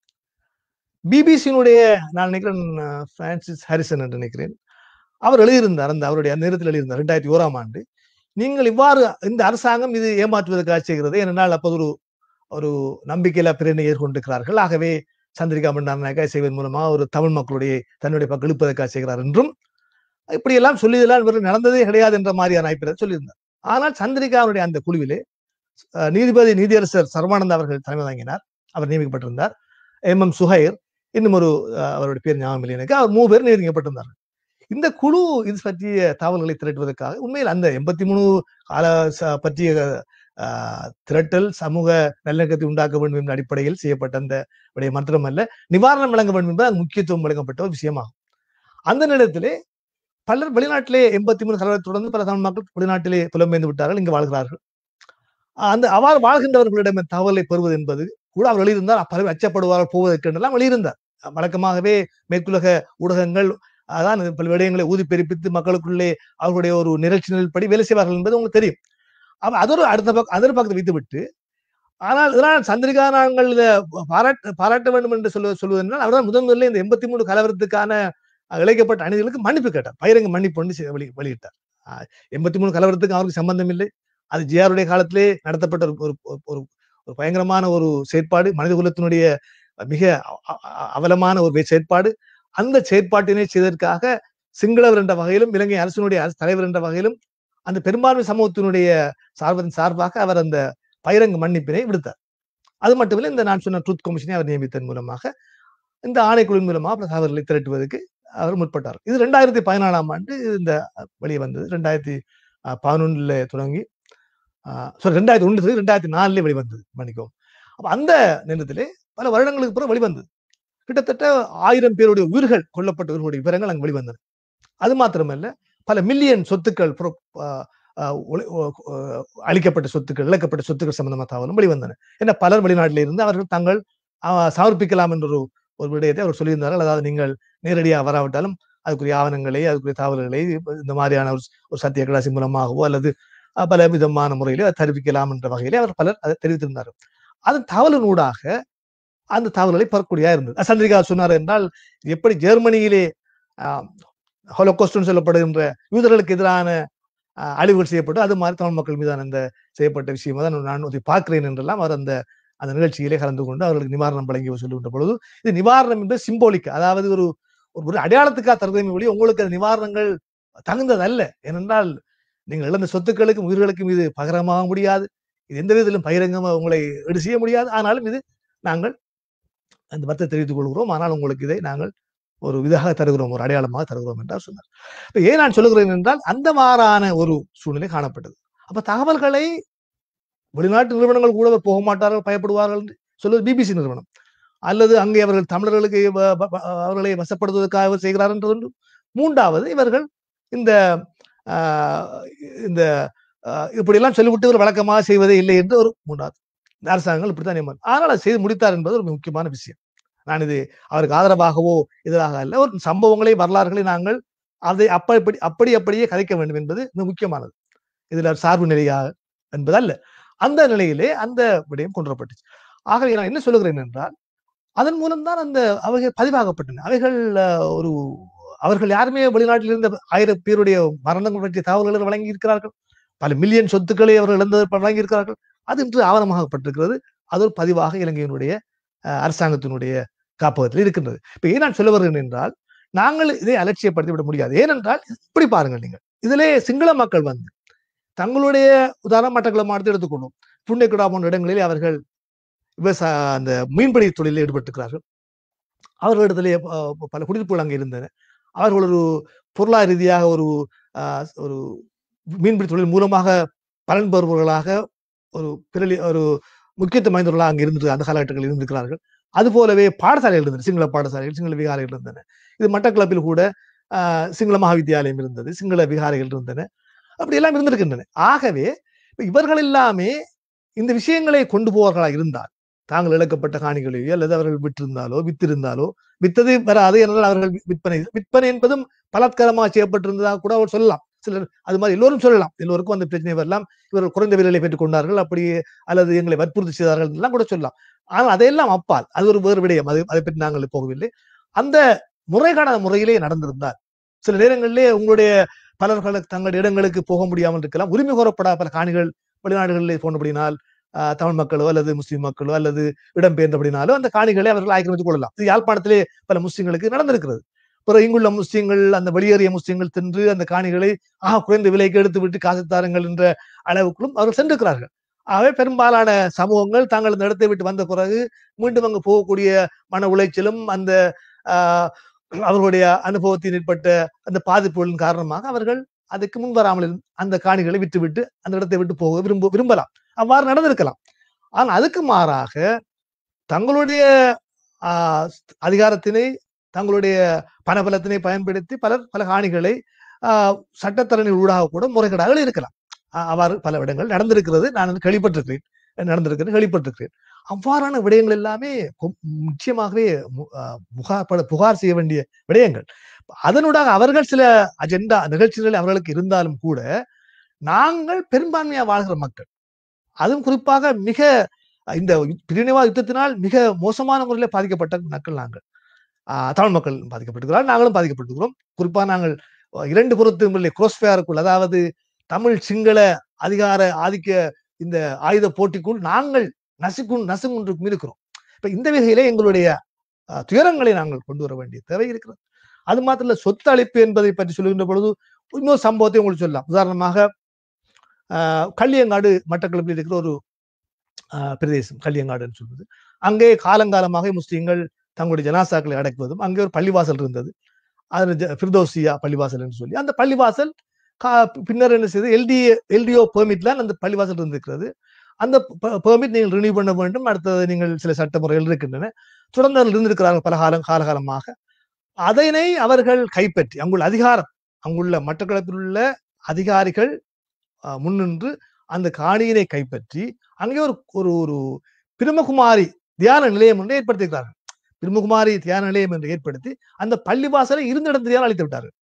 பிபிசியினுடைய நான் நினைக்கிறேன் அஹ், பிரான்சிஸ் ஹாரிசன் என்று நினைக்கிறேன் அவர் எழுதியிருந்தார் அந்த அவருடைய அந்த நேரத்தில் எழுதியிருந்தார் ரெண்டாயிரத்தி ஓராம் ஆண்டு நீங்கள் இவ்வாறு இந்த அரசாங்கம் இது ஏமாற்றுவதற்காக செய்கிறது ஏனென்றால் அப்போது ஒரு ஒரு நம்பிக்கையில பிறனை ஏற்கொண்டிருக்கிறார்கள் ஆகவே சந்திரிகா பண்டாரநாயக்கா செய்வதன் மூலமா ஒரு தமிழ் மக்களுடைய தன்னுடைய பக்கம் இழுப்பதற்காக செய்கிறார் என்றும் இப்படியெல்லாம் சொல்லியதெல்லாம் இவர்கள் நடந்ததே கிடையாது என்ற மாதிரியான அபிப்பிராயம் சொல்லியிருந்தார் ஆனால் சந்திரிகாவுடைய அந்த குழுவிலே அஹ், நீதிபதி நீதியரசர் சர்வானந்த் அவர்கள் தலைமை தாங்கினார் அவர் நியமிக்கப்பட்டிருந்தார் எம் எம் சுஹைர் இன்னும் ஒரு அஹ், அவருடைய பேர் ஞாபகம் இல்லை எனக்கு அவர் மூணு பேர் நியமிக்கப்பட்டிருந்தார்கள் இந்த குழு இது பற்றிய தகவல்களை திரட்டுவதற்காக உண்மையில் அந்த எண்பத்தி மூணு கால ச- பற்றிய அஹ், திரட்டல் சமூக நல்லிணக்கத்தை உண்டாக்க வேண்டும் என்ற அடிப்படையில் செய்யப்பட்ட அந்த விடய மாத்திரமல்ல நிவாரணம் வழங்க வேண்டும் என்பது அது முக்கியத்துவம் வழங்கப்பட்ட ஒரு விஷயமாகும் அந்த நேரத்திலே பலர் வெளிநாட்டிலே எண்பத்தி மூணு கலவரத்தை தொடர்ந்து பல தமிழ் மக்கள் வெளிநாட்டிலே புலம்பெயர்ந்து விட்டார்கள் இங்கு வாழ்கிறார்கள் அந்த அவ்வாறு வாழ்கின்றவர்களிடம் தகவலை பெறுவது என்பது கூட அவர் வெளியிருந்தார் பலர் அச்சப்படுவார்கள் போவதற்கு என்றெல்லாம் வெளியிருந்தார் வழக்கமாகவே மேற்குலக ஊடகங்கள் அதான் பல விடயங்களை ஊதி பெருப்பித்து மக்களுக்குள்ளே அவர்களுடைய ஒரு நிகழ்ச்சி படி வேலை செய்வார்கள் என்பது உங்களுக்கு தெரியும் அப்ப அதொரு அடுத்த பக்கம் அதர் பக்கத்தை வைத்து விட்டு ஆனால் இதனால் சந்திரிகா நாங்கள் இதை பாராட்ட பாராட்ட வேண்டும் என்று சொல்லுவது சொல்வது என்றால் அவர்தான் முதன் முதல்ல இந்த எண்பத்தி மூணு கலவரத்துக்கான அஹ், இழைக்கப்பட்ட அநீதிகளுக்கு மன்னிப்பு கேட்டார் பகிரங்க மன்னிப்பு ஒன்று செ- வெளி வெளியிட்டார் எண்பத்தி மூணு கலவரத்துக்கு அவருக்கு சம்பந்தம் இல்லை அது ஜிஆருடைய காலத்திலே நடத்தப்பட்ட ஒரு ஒரு- ஒரு ஒரு பயங்கரமான ஒரு செயற்பாடு மனித குலத்தினுடைய மிக அ- அ- அவலமான ஒரு வே- செயற்பாடு அந்த செயற்பாட்டினை செய்ததற்காக சிங்களவர் என்ற வகையிலும் இலங்கை அரசினுடைய அரசு தலைவர் என்ற வகையிலும் அந்த பெரும்பான்மை சமூகத்தினுடைய சார்பின் சார்பாக அவர் அந்த பகிரங்க மன்னிப்பினை விடுத்தார் அது மட்டுமில்லை இந்த நான் சொன்ன ட்ரூத் கமிஷனை அவர் நியமித்தன் மூலமாக இந்த ஆணைக்குழுவின் மூலமாக பல தகவல்களை திரட்டுவதற்கு அவர் முற்பட்டார் இது ரெண்டாயிரத்தி பதினாலாம் ஆண்டு இந்த வெளியே வந்தது ரெண்டாயிரத்தி பதினொன்னுல தொடங்கி சாரி ரெண்டாயிரத்தி ஒன்று ரெண்டாயிரத்தி நாலுல வெளிவந்தது மன்னிக்கவும் அப்ப அந்த நேரத்திலே பல வருடங்களுக்கு பிறகு வெளிவந்தது கிட்டத்தட்ட ஆயிரம் பேருடைய உயிர்கள் கொல்லப்பட்டவர்களுடைய விவரங்கள் அங்கு வெளிவந்தன அது மாத்திரமல்ல பல மில்லியன் சொத்துக்கள் புற- ஆஹ் ஆஹ் ஒளி- ஒ- ஒ- அளிக்கப்பட்ட சொத்துக்கள் இழக்கப்பட்ட சொத்துக்கள் சம்பந்தமான தகவலும் வெளிவந்தன என்ன பலர் வெளிநாட்டில இருந்து அவர்கள் தங்கள் ஆஹ் சமர்ப்பிக்கலாம் என்ற ஒரு ஒரு விடயத்தை அவர் சொல்லியிருந்தார்கள் அதாவது நீங்கள் நேரடியாக வராவிட்டாலும் அதுக்குரிய ஆவணங்களை அதுக்குரிய தகவல்களை இந்த மாதிரியான ஒரு ஒரு சத்திய கடாசி மூலமாகவோ அல்லது அஹ், பல விதமான முறையிலே அதை தெரிவிக்கலாம் என்ற வகையிலே அவர் பலர் அதை தெரிவித்திருந்தார் அதன் தகவலினூடாக அந்த தகவல்களை பெறக்கூடியதா இருந்தது அஹ் சந்திரிகா சொன்னார் என்றால் எப்படி ஜெர்மனியிலே ஹோலோகோஸ்ட்னு சொல்லப்படுகின்ற யூதர்களுக்கு எதிரான அஹ், அழிவுகள் செய்யப்பட்டு அது மாதிரி தமிழ் மக்கள் மீதான அந்த செய்யப்பட்ட விஷயமா தான் நான் அதை பார்க்கிறேன் என்றெல்லாம் அவர் அந்த அந்த நிகழ்ச்சியிலே கலந்து கொண்டு அவர்களுக்கு நிவாரணம் வழங்கி சொல்லுகின்ற பொழுது இது நிவாரணம் என்று சிம்போலிக் அதாவது ஒரு ஒரு ஒரு அடையாளத்துக்காக தருதமே ஒழி உங்களுக்கு அந்த நிவாரணங்கள் தகுந்ததல்ல ஏனென்றால் நீங்கள் இழந்த சொத்துக்களுக்கும் உயிர்களுக்கும் இது பகரமாக முடியாது இது எந்த விதத்திலும் பகிரங்கமாக உங்களை ஈடு செய்ய முடியாது ஆனாலும் இது நாங்கள் அந்த வருத்தத்தை தெரிவித்துக் கொள்கிறோம் ஆனால் உங்களுக்கு இதை நாங்கள் ஒரு இதாக தருகிறோம் ஒரு அடையாளமாக தருகிறோம் என்றார் சொன்னார் இப்ப ஏன் நான் சொல்லுகிறேன் என்றால் அந்த மாறான ஒரு சூழ்நிலை காணப்பட்டது அப்ப தகவல்களை வெளிநாட்டு நிறுவனங்கள் கூட போக மாட்டார்கள் பயப்படுவார்கள் என்று சொல்வது பிபிசி நிறுவனம் அல்லது அங்கே அவர்கள் தமிழர்களுக்கு வ- வ- வ- அவர்களை வசப்படுத்துவதற்காக அவர் செய்கிறார் என்று ஒன்று மூன்றாவது இவர்கள் இந்த ஆஹ், இந்த ஆஹ், இப்படியெல்லாம் சொல்லிவிட்டு இவர் வழக்கமாக செய்வதே இல்லை என்று ஒரு மூன்றாவது இந்த அரசாங்கங்கள் இப்படித்தான் நியமனம் ஆனால் அதை செய்து முடித்தார் என்பது ஒரு முக்கியமான விஷயம் நான் இது அவருக்கு ஆதரவாகவோ எதிராக அல்ல ஒரு சம்பவங்களை வரலாறுகளை நாங்கள் அதை அப்படி அப்படி அப்படியே கதைக்க வேண்டும் என்பது மிக முக்கியமானது இதுல சார்பு நிலையாக என்பது அல்ல அந்த நிலையிலே அந்த விடயம் கொண்டு வரப்பட்டுச்சு ஆகவே நான் என்ன சொல்லுகிறேன் என்றால் அதன் மூலம்தான் அந்த அவைகள் பதிவாகப்பட்டன அவைகள் அஹ், ஒரு அவர்கள் யாருமே வெளிநாட்டில் இருந்த ஆயிரம் பேருடைய மரணங்கள் பற்றிய தகவல்களை வழங்கி இருக்கிறார்கள் பல மில்லியன் சொத்துக்களை அவர்கள் இழந்ததை வழங்கி இருக்கிறார்கள் அது இன்று ஆவணமாகப்பட்டிருக்கிறது அது ஒரு பதிவாக இலங்கையினுடைய அஹ், அரசாங்கத்தினுடைய காப்பகத்தில் இருக்கின்றது இப்ப ஏன் நான் சொல்ல வருகிறேன் என்றால் நாங்கள் இதை அலட்சியப்படுத்தி விட முடியாது ஏனென்றால் இப்படி பாருங்கள் நீங்கள் இதிலே சிங்கள மக்கள் வந்து தங்களுடைய உதாரண மட்டக்கள மாவட்டத்தை எடுத்துக்கொள்ளும் புண்ணியக்குடா போன்ற இடங்களில் அவர்கள் விவசாய அந்த மீன்பிடி தொழிலில் ஈடுபட்டிருக்கிறார்கள் அவர்களிடத்திலே அஹ், பல குடியிருப்புகள் அங்கே இருந்தன அவர்கள் ஒரு பொருளாதார ரீதியாக ஒரு அஹ், ஒரு மீன்பிடி தொழில் மூலமாக பலன் பெறுபவர்களாக ஒரு பிரலி ஒரு முக்கியத்துவம் வாய்ந்தவர்களாக அங்கே இருந்து அந்த காலகட்டங்களில் இருந்திருக்கிறார்கள் அது போலவே பாடசாலைகள் இருந்தன சிங்கள பாடசாலைகள் சிங்கள விகாரைகள் இருந்தன இது மட்டக்களப்பில் கூட ஆஹ், சிங்கள மகாவித்தியாலயம் இருந்தது சிங்கள விகாரைகள் இருந்தன அப்படி எல்லாம் இருந்திருக்கின்றன ஆகவே இப்ப இவர்கள் எல்லாமே இந்த விஷயங்களை கொண்டு போவர்களாக இருந்தால் தாங்கள் இழக்கப்பட்ட காணிகளையோ அல்லது அவர்கள் விற்றிருந்தாலோ வித்திருந்தாலோ வித்தது வராது என்றால் அவர்கள் விற்பனை விற்பனை என்பதும் பலாத்காரமாக செய்யப்பட்டிருந்ததாக கூட அவர் சொல்லலாம் சிலர் அது மாதிரி எல்லோரும் சொல்லலாம் எல்லோருக்கும் அந்த பிரச்சனை வரலாம் இவர்கள் குறைந்த விலையை பெற்றுக் கொண்டார்கள் அப்படி அல்லது எங்களை வற்புறுத்தி செய்தார்கள் எல்லாம் கூட சொல்லலாம் ஆனால் அதையெல்லாம் அப்பால் அது ஒரு வேறு விடயம் அது அதை பற்றி நாங்கள் போகவில்லை அந்த முறைகான முறையிலே நடந்திருந்தால் சில நேரங்களிலே உங்களுடைய பலர்களுக்கு தங்கள் இடங்களுக்கு போக முடியாமல் இருக்கலாம் உரிமை கோரப்படாத பல காணிகள் வெளிநாடுகளிலே போனபடினால் ஆஹ், தமிழ் மக்களோ அல்லது முஸ்லிம் மக்களோ அல்லது இடம்பெயர்ந்தபடினாலோ அந்த காணிகளை அவர்கள் ஆக்கிரமித்துக் கொள்ளலாம் இது யாழ்ப்பாணத்திலே பல முஸ்லிம்களுக்கு நடந்திருக்கிறது பிறகு இங்குள்ள முஸ்லிம்கள் அந்த வெளியேறிய முஸ்லிம்கள் தின்று அந்த காணிகளை ஆக குறைந்த விலைக்கு எடுத்து விட்டு காசு தாருங்கள் என்ற அளவுக்குள்ளும் அவர்கள் சென்றிருக்கிறார்கள் ஆகவே பெரும்பாலான சமூகங்கள் தாங்கள் அந்த இடத்தை விட்டு வந்த பிறகு மீண்டும் அங்கு போகக்கூடிய மன உளைச்சலும் அந்த ஆஹ், அவர்களுடைய அனுபவத்தில் ஏற்பட்ட அந்த பாதிப்புகளின் காரணமாக அவர்கள் அதுக்கு முன் வராமல் இருந்து அந்த காணிகளை விட்டுவிட்டு அந்த இடத்தை விட்டு போக விரும்ப விரும்பலாம் அவ்வாறு நடந்திருக்கலாம் ஆனால் அதுக்கு மாறாக தங்களுடைய ஆஹ், அதிகாரத்தினை தங்களுடைய பணபலத்தினை பயன்படுத்தி பலர் பல காணிகளை ஆஹ், சட்டத்தரணிகள் ஊடாக கூட முறைகேடாக இருக்கலாம் அ- அவ்வாறு பல இடங்கள் நடந்திருக்கிறது நான் வந்து கேள்விப்பட்டிருக்கிறேன் நடந்திருக்கிறேன் கேள்விப்பட்டிருக்கிறேன் அவ்வாறான விடயங்கள் எல்லாமே கொ- நிச்சயமாகவே மு- ஆஹ், புகார் பட- புகார் செய்ய வேண்டிய விடயங்கள் அதனூடாக அவர்கள் சில அஜெண்டா நிகழ்ச்சிகள் அவர்களுக்கு இருந்தாலும் கூட நாங்கள் பெரும்பான்மையா வாழ்கிற மக்கள் அதுவும் குறிப்பாக மிக அஹ், இந்த பிரிவினைவா யுத்தத்தினால் மிக மோசமான முறையில் பாதிக்கப்பட்ட மக்கள் நாங்கள் ஆஹ், தமிழ் மக்கள் பாதிக்கப்பட்டிருக்கிறார்கள் நாங்களும் பாதிக்கப்பட்டிருக்கிறோம் குறிப்பாக நாங்கள் அஹ், இரண்டு புறத்து குரோஸ்பேருக்குள் அதாவது தமிழ் சிங்கள அதிகார ஆதிக்க இந்த ஆயுத போட்டிக்குள் நாங்கள் நசுக்கு நசுங்குன்றுக்கும் இருக்கிறோம் இப்ப இந்த வகையிலே எங்களுடைய அஹ், துயரங்களை நாங்கள் கொண்டு வர வேண்டிய தேவை இருக்கிறது அது மாத்திரம் இல்ல சொத்து அளிப்பு என்பதை பற்றி சொல்லுகின்ற பொழுது இன்னொரு சம்பவத்தை உங்களுக்கு சொல்லலாம் உதாரணமாக ஆஹ், கள்ளியங்காடு மட்டக்களப்பில் இருக்கிற ஒரு ஆஹ், பிரதேசம் கள்ளியங்காடுன்னு சொல்வது அங்கே காலங்காலமாக முஸ்லீம்கள் தங்களுடைய ஜனாசாக்களை அடக்குவதும் அங்கே ஒரு பள்ளிவாசல் இருந்தது அது ஜ- ஃபிர்தௌசியா பள்ளிவாசல் என்று சொல்லி அந்த பள்ளிவாசல் கா- பின்னர் என்ன செய்து எல்டி எல்டிஓ பெர்மிட்ல அந்த பள்ளிவாசல் இருந்திருக்கிறது அந்த பெர்மிட் நீங்கள் ரினியூ பண்ண வேண்டும் அடுத்தது நீங்கள் சில சட்ட முறைகள் இருக்கின்றன தொடர்ந்து அதில் இருந்திருக்கிறார்கள் பல காலம் காலகாலமாக அதனை அவர்கள் கைப்பற்றி அங்குள்ள அதிகாரம் அங்குள்ள மட்டக்களப்பில் உள்ள அதிகாரிகள் அஹ், முன்னின்று அந்த காணியினை கைப்பற்றி அங்கே ஒரு ஒரு ஒரு பிரம்மகுமாரி தியான நிலையம் ஒன்றை ஏற்படுத்தியிருக்கிறார்கள் பிரம்மகுமாரி தியான நிலையம் என்று ஏற்படுத்தி அந்த பள்ளிவாசலை இருந்த இடத்திலேயே அழைத்து விட்டார்கள்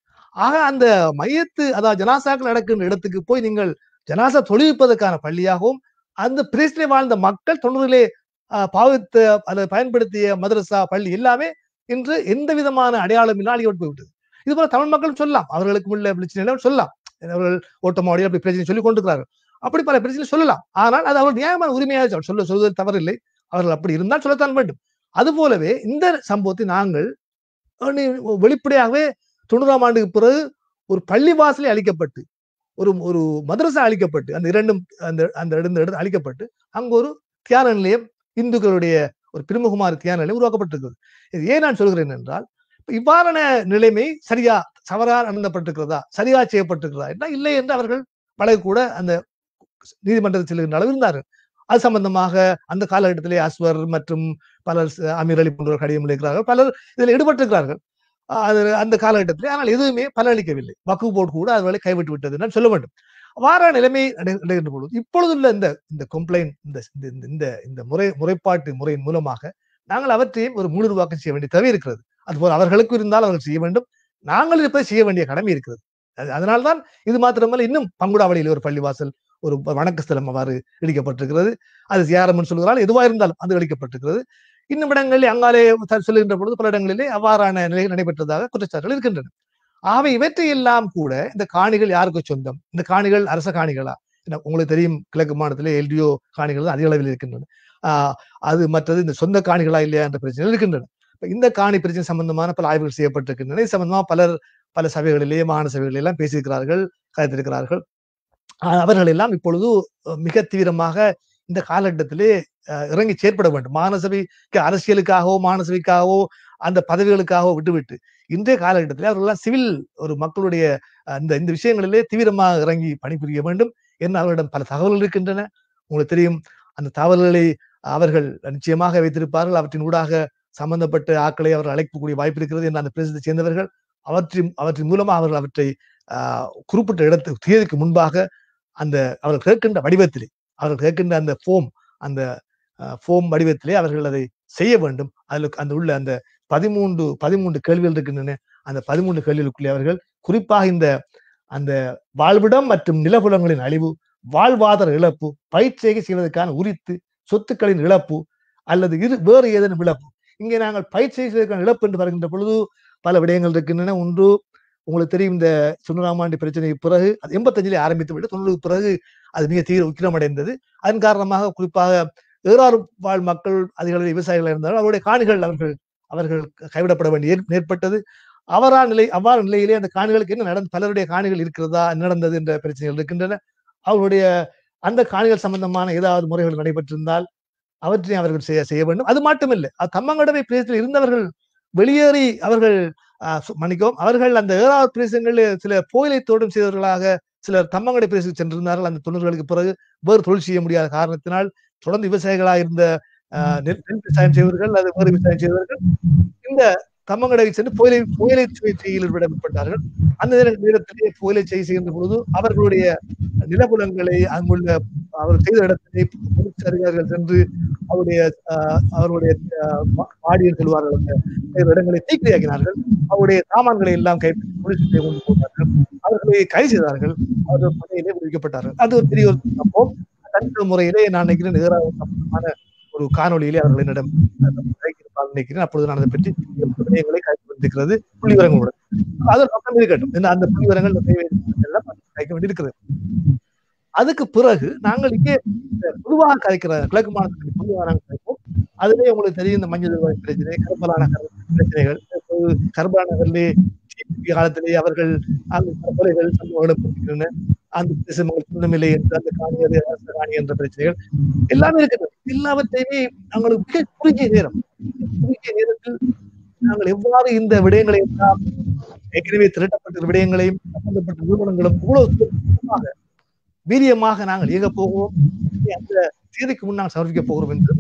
ஆக அந்த மையத்து அதாவது ஜனாசாக்கள் நடக்கின்ற இடத்துக்கு போய் நீங்கள் ஜனாசா தொழுவிப்பதற்கான பள்ளியாகவும் அந்த பிரேசிலே வாழ்ந்த மக்கள் தொண்ணூறிலே ஆஹ், பாவித்த அல்லது பயன்படுத்திய மதரசா பள்ளி எல்லாமே இன்று எந்த விதமான அடையாளம் இல்லாமல் அழிக்கப்பட்டு போய்விட்டது இது போல தமிழ் மக்கள் சொல்லலாம் அவர்களுக்கு உள்ள பிரச்சனை சொல்லலாம் அவர்கள் ஓட்டமாடி அப்படி பிரச்சனை சொல்லி கொண்டிருக்கிறார்கள் அப்படி பல பிரச்சனை சொல்லலாம் ஆனால் அது அவர் நியாயமான உரிமையாக சொல்ல சொல்வதில் தவறில்லை அவர்கள் அப்படி இருந்தால் சொல்லத்தான் வேண்டும் அது போலவே இந்த சம்பவத்தை நாங்கள் அஹ், நீ வெளிப்படையாகவே தொண்ணூறாம் ஆண்டுக்கு பிறகு ஒரு பள்ளி வாசலே அழிக்கப்பட்டு ஒரு ஒரு மதரசா அழிக்கப்பட்டு அந்த இரண்டும் அந்த அந்த இடந்த இடத்துல அழிக்கப்பட்டு அங்க ஒரு தியான நிலையம் இந்துக்களுடைய ஒரு பிரம்மகுமாரி தியான நிலையம் உருவாக்கப்பட்டிருக்கிறது இது ஏன் நான் சொல்கிறேன் என்றால் இப்ப இவ்வாறான நிலைமை சரியா தவறா நடந்தப்பட்டிருக்கிறதா சரியா செய்யப்பட்டிருக்கிறதா என்றால் இல்லை என்று அவர்கள் பலர் கூட அந்த நீதிமன்றத்தில் செல்கின்ற அளவு இருந்தார்கள் அது சம்பந்தமாக அந்த காலகட்டத்திலே அஸ்வர் மற்றும் பலர் ச- அமீர் அலி போன்றவர் கடிதம் எழுதியிருக்கிறார்கள் பலர் இதில் ஈடுபட்டிருக்கிறார்கள் அஹ் அது அந்த காலகட்டத்திலே ஆனால் எதுவுமே பலனளிக்கவில்லை வக்கு போர்டு கூட அதுவரை கைவிட்டு விட்டது என்று சொல்ல வேண்டும் வார நிலைமை நடை- நடைகின்ற பொழுது இப்பொழுதுள்ள இந்த இந்த கம்ப்ளைண்ட் இந்த இந்த- இந்த- இந்த இந்த முறை முறைப்பாட்டு முறையின் மூலமாக நாங்கள் அவற்றையும் ஒரு முழுவாக்கம் செய்ய வேண்டிய தேவை இருக்கிறது அதுபோல் அவர்களுக்கு இருந்தால் அவர்கள் செய்ய வேண்டும் நாங்கள் இருப்பதை செய்ய வேண்டிய கடமை இருக்கிறது அது- அதனால்தான் இது மாத்திரமல்ல இன்னும் பங்குடாவளியில் ஒரு பள்ளிவாசல் ஒரு வணக்க ஸ்தலம் அவ்வாறு இடிக்கப்பட்டிருக்கிறது அது சியாரம்னு சொல்கிறால் எதுவாக இருந்தாலும் அது அளிக்கப்பட்டிருக்கிறது இன்னும் இடங்களில் அங்காலே த- சொல்லுகின்ற பொழுது பல இடங்களிலே அவ்வாறான நிலை நடைபெற்றதாக குற்றச்சாட்டுகள் இருக்கின்றன ஆகவே இவற்றை எல்லாம் கூட இந்த காணிகள் யாருக்கு சொந்தம் இந்த காணிகள் அரச காணிகளா என்ன, உங்களுக்கு தெரியும் கிழக்கு மாநிலத்திலே எல்டிஓ காணிகள் தான் அதிக அளவில் இருக்கின்றன ஆஹ் அது மற்றது இந்த சொந்த காணிகளா இல்லையா என்ற பிரச்சனை இருக்கின்றன இப்ப இந்த காணி பிரச்சனை சம்பந்தமான பல ஆய்வுகள் செய்யப்பட்டிருக்கின்றன இது சம்பந்தமா பலர் பல சபைகளிலே மாகாண சபைகளிலே எல்லாம் பேசியிருக்கிறார்கள் கருத்திருக்கிறார்கள் ஆஹ் அவர்கள் எல்லாம் இப்பொழுது அஹ், மிக தீவிரமாக இந்த காலகட்டத்திலே அஹ், இறங்கி செயற்பட வேண்டும் மாநசபைக்கு அரசியலுக்காகவோ மாநசபைக்காகவோ அந்த பதவிகளுக்காகவோ விட்டுவிட்டு இன்றைய காலகட்டத்திலே அவர்கள் எல்லாம் சிவில் ஒரு மக்களுடைய அஹ், இந்த இந்த விஷயங்களிலே தீவிரமாக இறங்கி பணிபுரிய வேண்டும் என்று அவர்களிடம் பல தகவல்கள் இருக்கின்றன உங்களுக்கு தெரியும் அந்த தகவல்களை அவர்கள் நிச்சயமாக வைத்திருப்பார்கள் அவற்றின் ஊடாக சம்பந்தப்பட்ட ஆட்களை அவர்கள் அழைக்கக்கூடிய வாய்ப்பு இருக்கிறது என்று அந்த பிரதேசத்தை சேர்ந்தவர்கள் அவற்றின் அவற்றின் மூலமாக அவர்கள் அவற்றை ஆஹ், குறிப்பிட்ட இடத்து தேதிக்கு முன்பாக அந்த அவர்கள் கேட்கின்ற வடிவத்திலே அவர்கள் கேட்கின்ற அந்த ஃபோம் அந்த ஃபோம் வடிவத்திலே அவர்கள் அதை செய்ய வேண்டும் அதில் அந்த உள்ள அந்த பதிமூன்று பதிமூன்று கேள்விகள் இருக்கின்றன அந்த பதிமூன்று கேள்விகளுக்குள்ளே அவர்கள் குறிப்பாக இந்த அந்த வாழ்விடம் மற்றும் நிலப்புலங்களின் அழிவு வாழ்வாதார இழப்பு பயிற்சியை செய்வதற்கான உரித்து சொத்துக்களின் இழப்பு அல்லது இரு வேறு ஏதேனும் இழப்பு இங்கே நாங்கள் பயிற்சி செய்வதற்கான இழப்பு என்று வருகின்ற பொழுது பல விடயங்கள் இருக்கின்றன ஒன்று உங்களுக்கு தெரியும் இந்த தொண்ணூறாம் ஆண்டு பிரச்சனைக்கு பிறகு அது எண்பத்தஞ்சிலே ஆரம்பித்து விட்டு தொண்ணூறுக்கு பிறகு அது மிக தீவிர உக்கிரமடைந்தது அதன் காரணமாக குறிப்பாக ஏறாறு வாழ் மக்கள் அதிக அளவில் விவசாயிகள் இருந்தாலும் அவருடைய காணிகள் அவர்கள் அவர்கள் கைவிடப்பட வேண்டிய ஏற்- ஏற்பட்டது அவரா நிலை அவ்வாறு நிலையிலே அந்த காணிகளுக்கு என்ன நடந்து பலருடைய காணிகள் இருக்கிறதா என்ன நடந்தது என்ற பிரச்சனைகள் இருக்கின்றன அவர்களுடைய அந்த காணிகள் சம்பந்தமான ஏதாவது முறைகள் நடைபெற்றிருந்தால் அவற்றை அவர்கள் செய்ய செய்ய வேண்டும் அது மட்டுமில்லை அது தம்மங்கடவை பிரதேசத்தில் இருந்தவர்கள் வெளியேறி அவர்கள் ஆஹ், சு- மன்னிக்கவும் அவர்கள் அந்த ஏழாவது பிரதேசங்களில் சில புயலை தோட்டம் செய்தவர்களாக சிலர் தம்மங்கடை பிரதேசத்துக்கு சென்றிருந்தார்கள் அந்த தொண்ணூறுகளுக்கு பிறகு வேறு தொழில் செய்ய முடியாத காரணத்தினால் தொடர்ந்து விவசாயிகளாக இருந்த ஆஹ், நெல் நெல் விவசாயம் செய்வர்கள் அது வேறு விவசாயம் செய்வர்கள் இந்த தம்மங்கடை சென்று புயலை புயலை செய்தியில் ஈடுபட்டார்கள் அந்த நேர- நேரத்திலே புயலை செய்தி செய்கின்ற பொழுது அவர்களுடைய நிலப்புலங்களை அங்குள்ள அவர் செய்த இடத்திலே பொலிஸ் அதிகாரிகள் சென்று அவருடைய ஆஹ், அவருடைய ஆஹ், வா- வாடியில் செல்வார்கள் அந்த வேறு இடங்களை தீக்கிரையாக்கினார்கள் அவருடைய சாமான்களை எல்லாம் கைப்பற்றி போலீஸ் கொண்டு போனார்கள் அவர்களை கைது செய்தார்கள் அவர்கள் பணியிலே விடுவிக்கப்பட்டார்கள் அது ஒரு பெரிய ஒரு சம்பவம் தனித்த முறையிலே நான் நினைக்கிறேன் ஏதாவது சம்பந்தமான ஒரு காணொளியிலே அவர்கள் என்னிடம் அழைத்திருப்பார்கள் நினைக்கிறேன் அப்பொழுது நான் அதை பற்றி விடயங்களை கைப்பற்றிருக்கிறது புள்ளி விவரங்களுடன் அது பக்கம் இருக்கட்டும் இந்த அந்த புள்ளி விவரங்கள் எல்லாம் கைக்க வேண்டியிருக்கிறது அதுக்கு பிறகு நாங்கள் இங்கே இந்த பொதுவாக கலைக்கிற கிழக்கு மாநிலத்தில் பொதுவாக நாங்கள் கலைப்போம் அதுவே உங்களுக்கு தெரியும் இந்த மஞ்சள் ரூபாய் பிரச்சனை கர்பலா நகர் பிரச்சனைகள் இப்போது கர்பலா நகரிலே TPP காலத்திலே அவர்கள் அந்த கொலைகள் சம்பவங்கள் இருக்கின்றன அந்த பிரதேசங்கள் சொந்தமில்லை என்று அந்த காணி அது அரச காணி என்ற பிரச்சனைகள் எல்லாமே இருக்கிறது எல்லாவற்றையுமே நாங்களுக்கு மிக குறுகிய நேரம் குறுகிய நேரத்தில் நாங்கள் எவ்வாறு இந்த விடயங்களை எல்லாம் ஏற்கனவே திரட்டப்பட்ட விடயங்களையும் சம்பந்தப்பட்ட நிறுவனங்களும் இவ்வளவு சுருக்கமாக, வீரியமாக நாங்கள் இயங்க போகிறோம் அந்த தேதிக்கு முன் நாங்கள் சமர்ப்பிக்க போகிறோம் என்று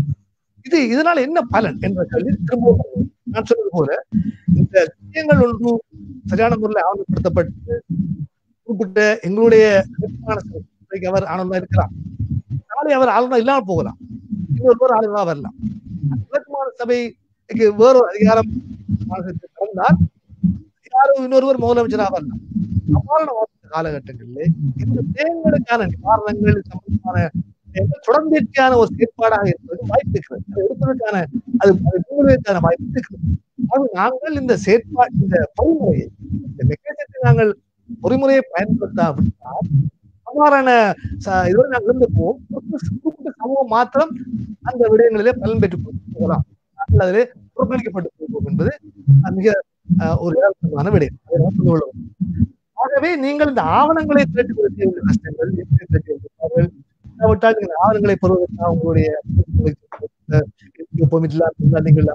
இது இதனால என்ன பலன் என்ற கேள்வி திரும்பவும் நான் சொன்னது போல இந்த விஷயங்கள் ஒன்று சரியான முறையில் ஆவணப்படுத்தப்பட்டு குறிப்பிட்ட எங்களுடைய நிர்மாண சபைக்கு அவர் ஆளுநராக இருக்கலாம் நாளை அவர் ஆளுநர் இல்லாமல் போகலாம் இன்னொருவர் ஆளுநராக வரலாம் நிர்மாண சபை இங்க வேறொரு அதிகாரம் மாநிலத்தில் கடந்தால் யாரும் இன்னொருவர் முதலமைச்சராக வரலாம் அவ்வாறான காலகட்டங்களிலே இந்த தேர்தலுக்கான நிவாரணங்கள் சம்பந்தமான தேர்தல் தொடர்ந்திருக்கான ஒரு செயற்பாடாக இருப்பது வாய்ப்பு இருக்கிறது அதை எடுப்பதற்கான அது அதை முன்வைப்பதற்கான வாய்ப்பு இருக்கிறது அது நாங்கள் இந்த செயற்பாடு இந்த பொறிமுறையை இந்த மெக்கானிசத்தை நாங்கள் பொறிமுறையை பயன்படுத்தாவிட்டால் அவ்வாறான ச- இதுவரை நாங்கள் இருந்து போவோம் குறிப்பிட்ட சமூகம் மாத்திரம் அந்த விடயங்களிலே பலன் பெற்றுக் போகலாம் நாங்கள் அதிலே புறக்கணிக்கப்பட்டு போவோம் என்பது அஹ், மிக அஹ், ஒரு யதார்த்தமான விடயம் அதை நாம் புரிந்து கொள்ள வேண்டும். ஆகவே நீங்கள் இந்த ஆவணங்களை திரட்டி கொடுக்க வேண்டிய கஷ்டங்கள் எப்படி திரட்டி வருகிறார்கள் இல்லாவிட்டால் நீங்கள் ஆவணங்களை பெறுவதற்காக உங்களுடைய பெர்மிட்லாம் இருந்தால் நீங்கள்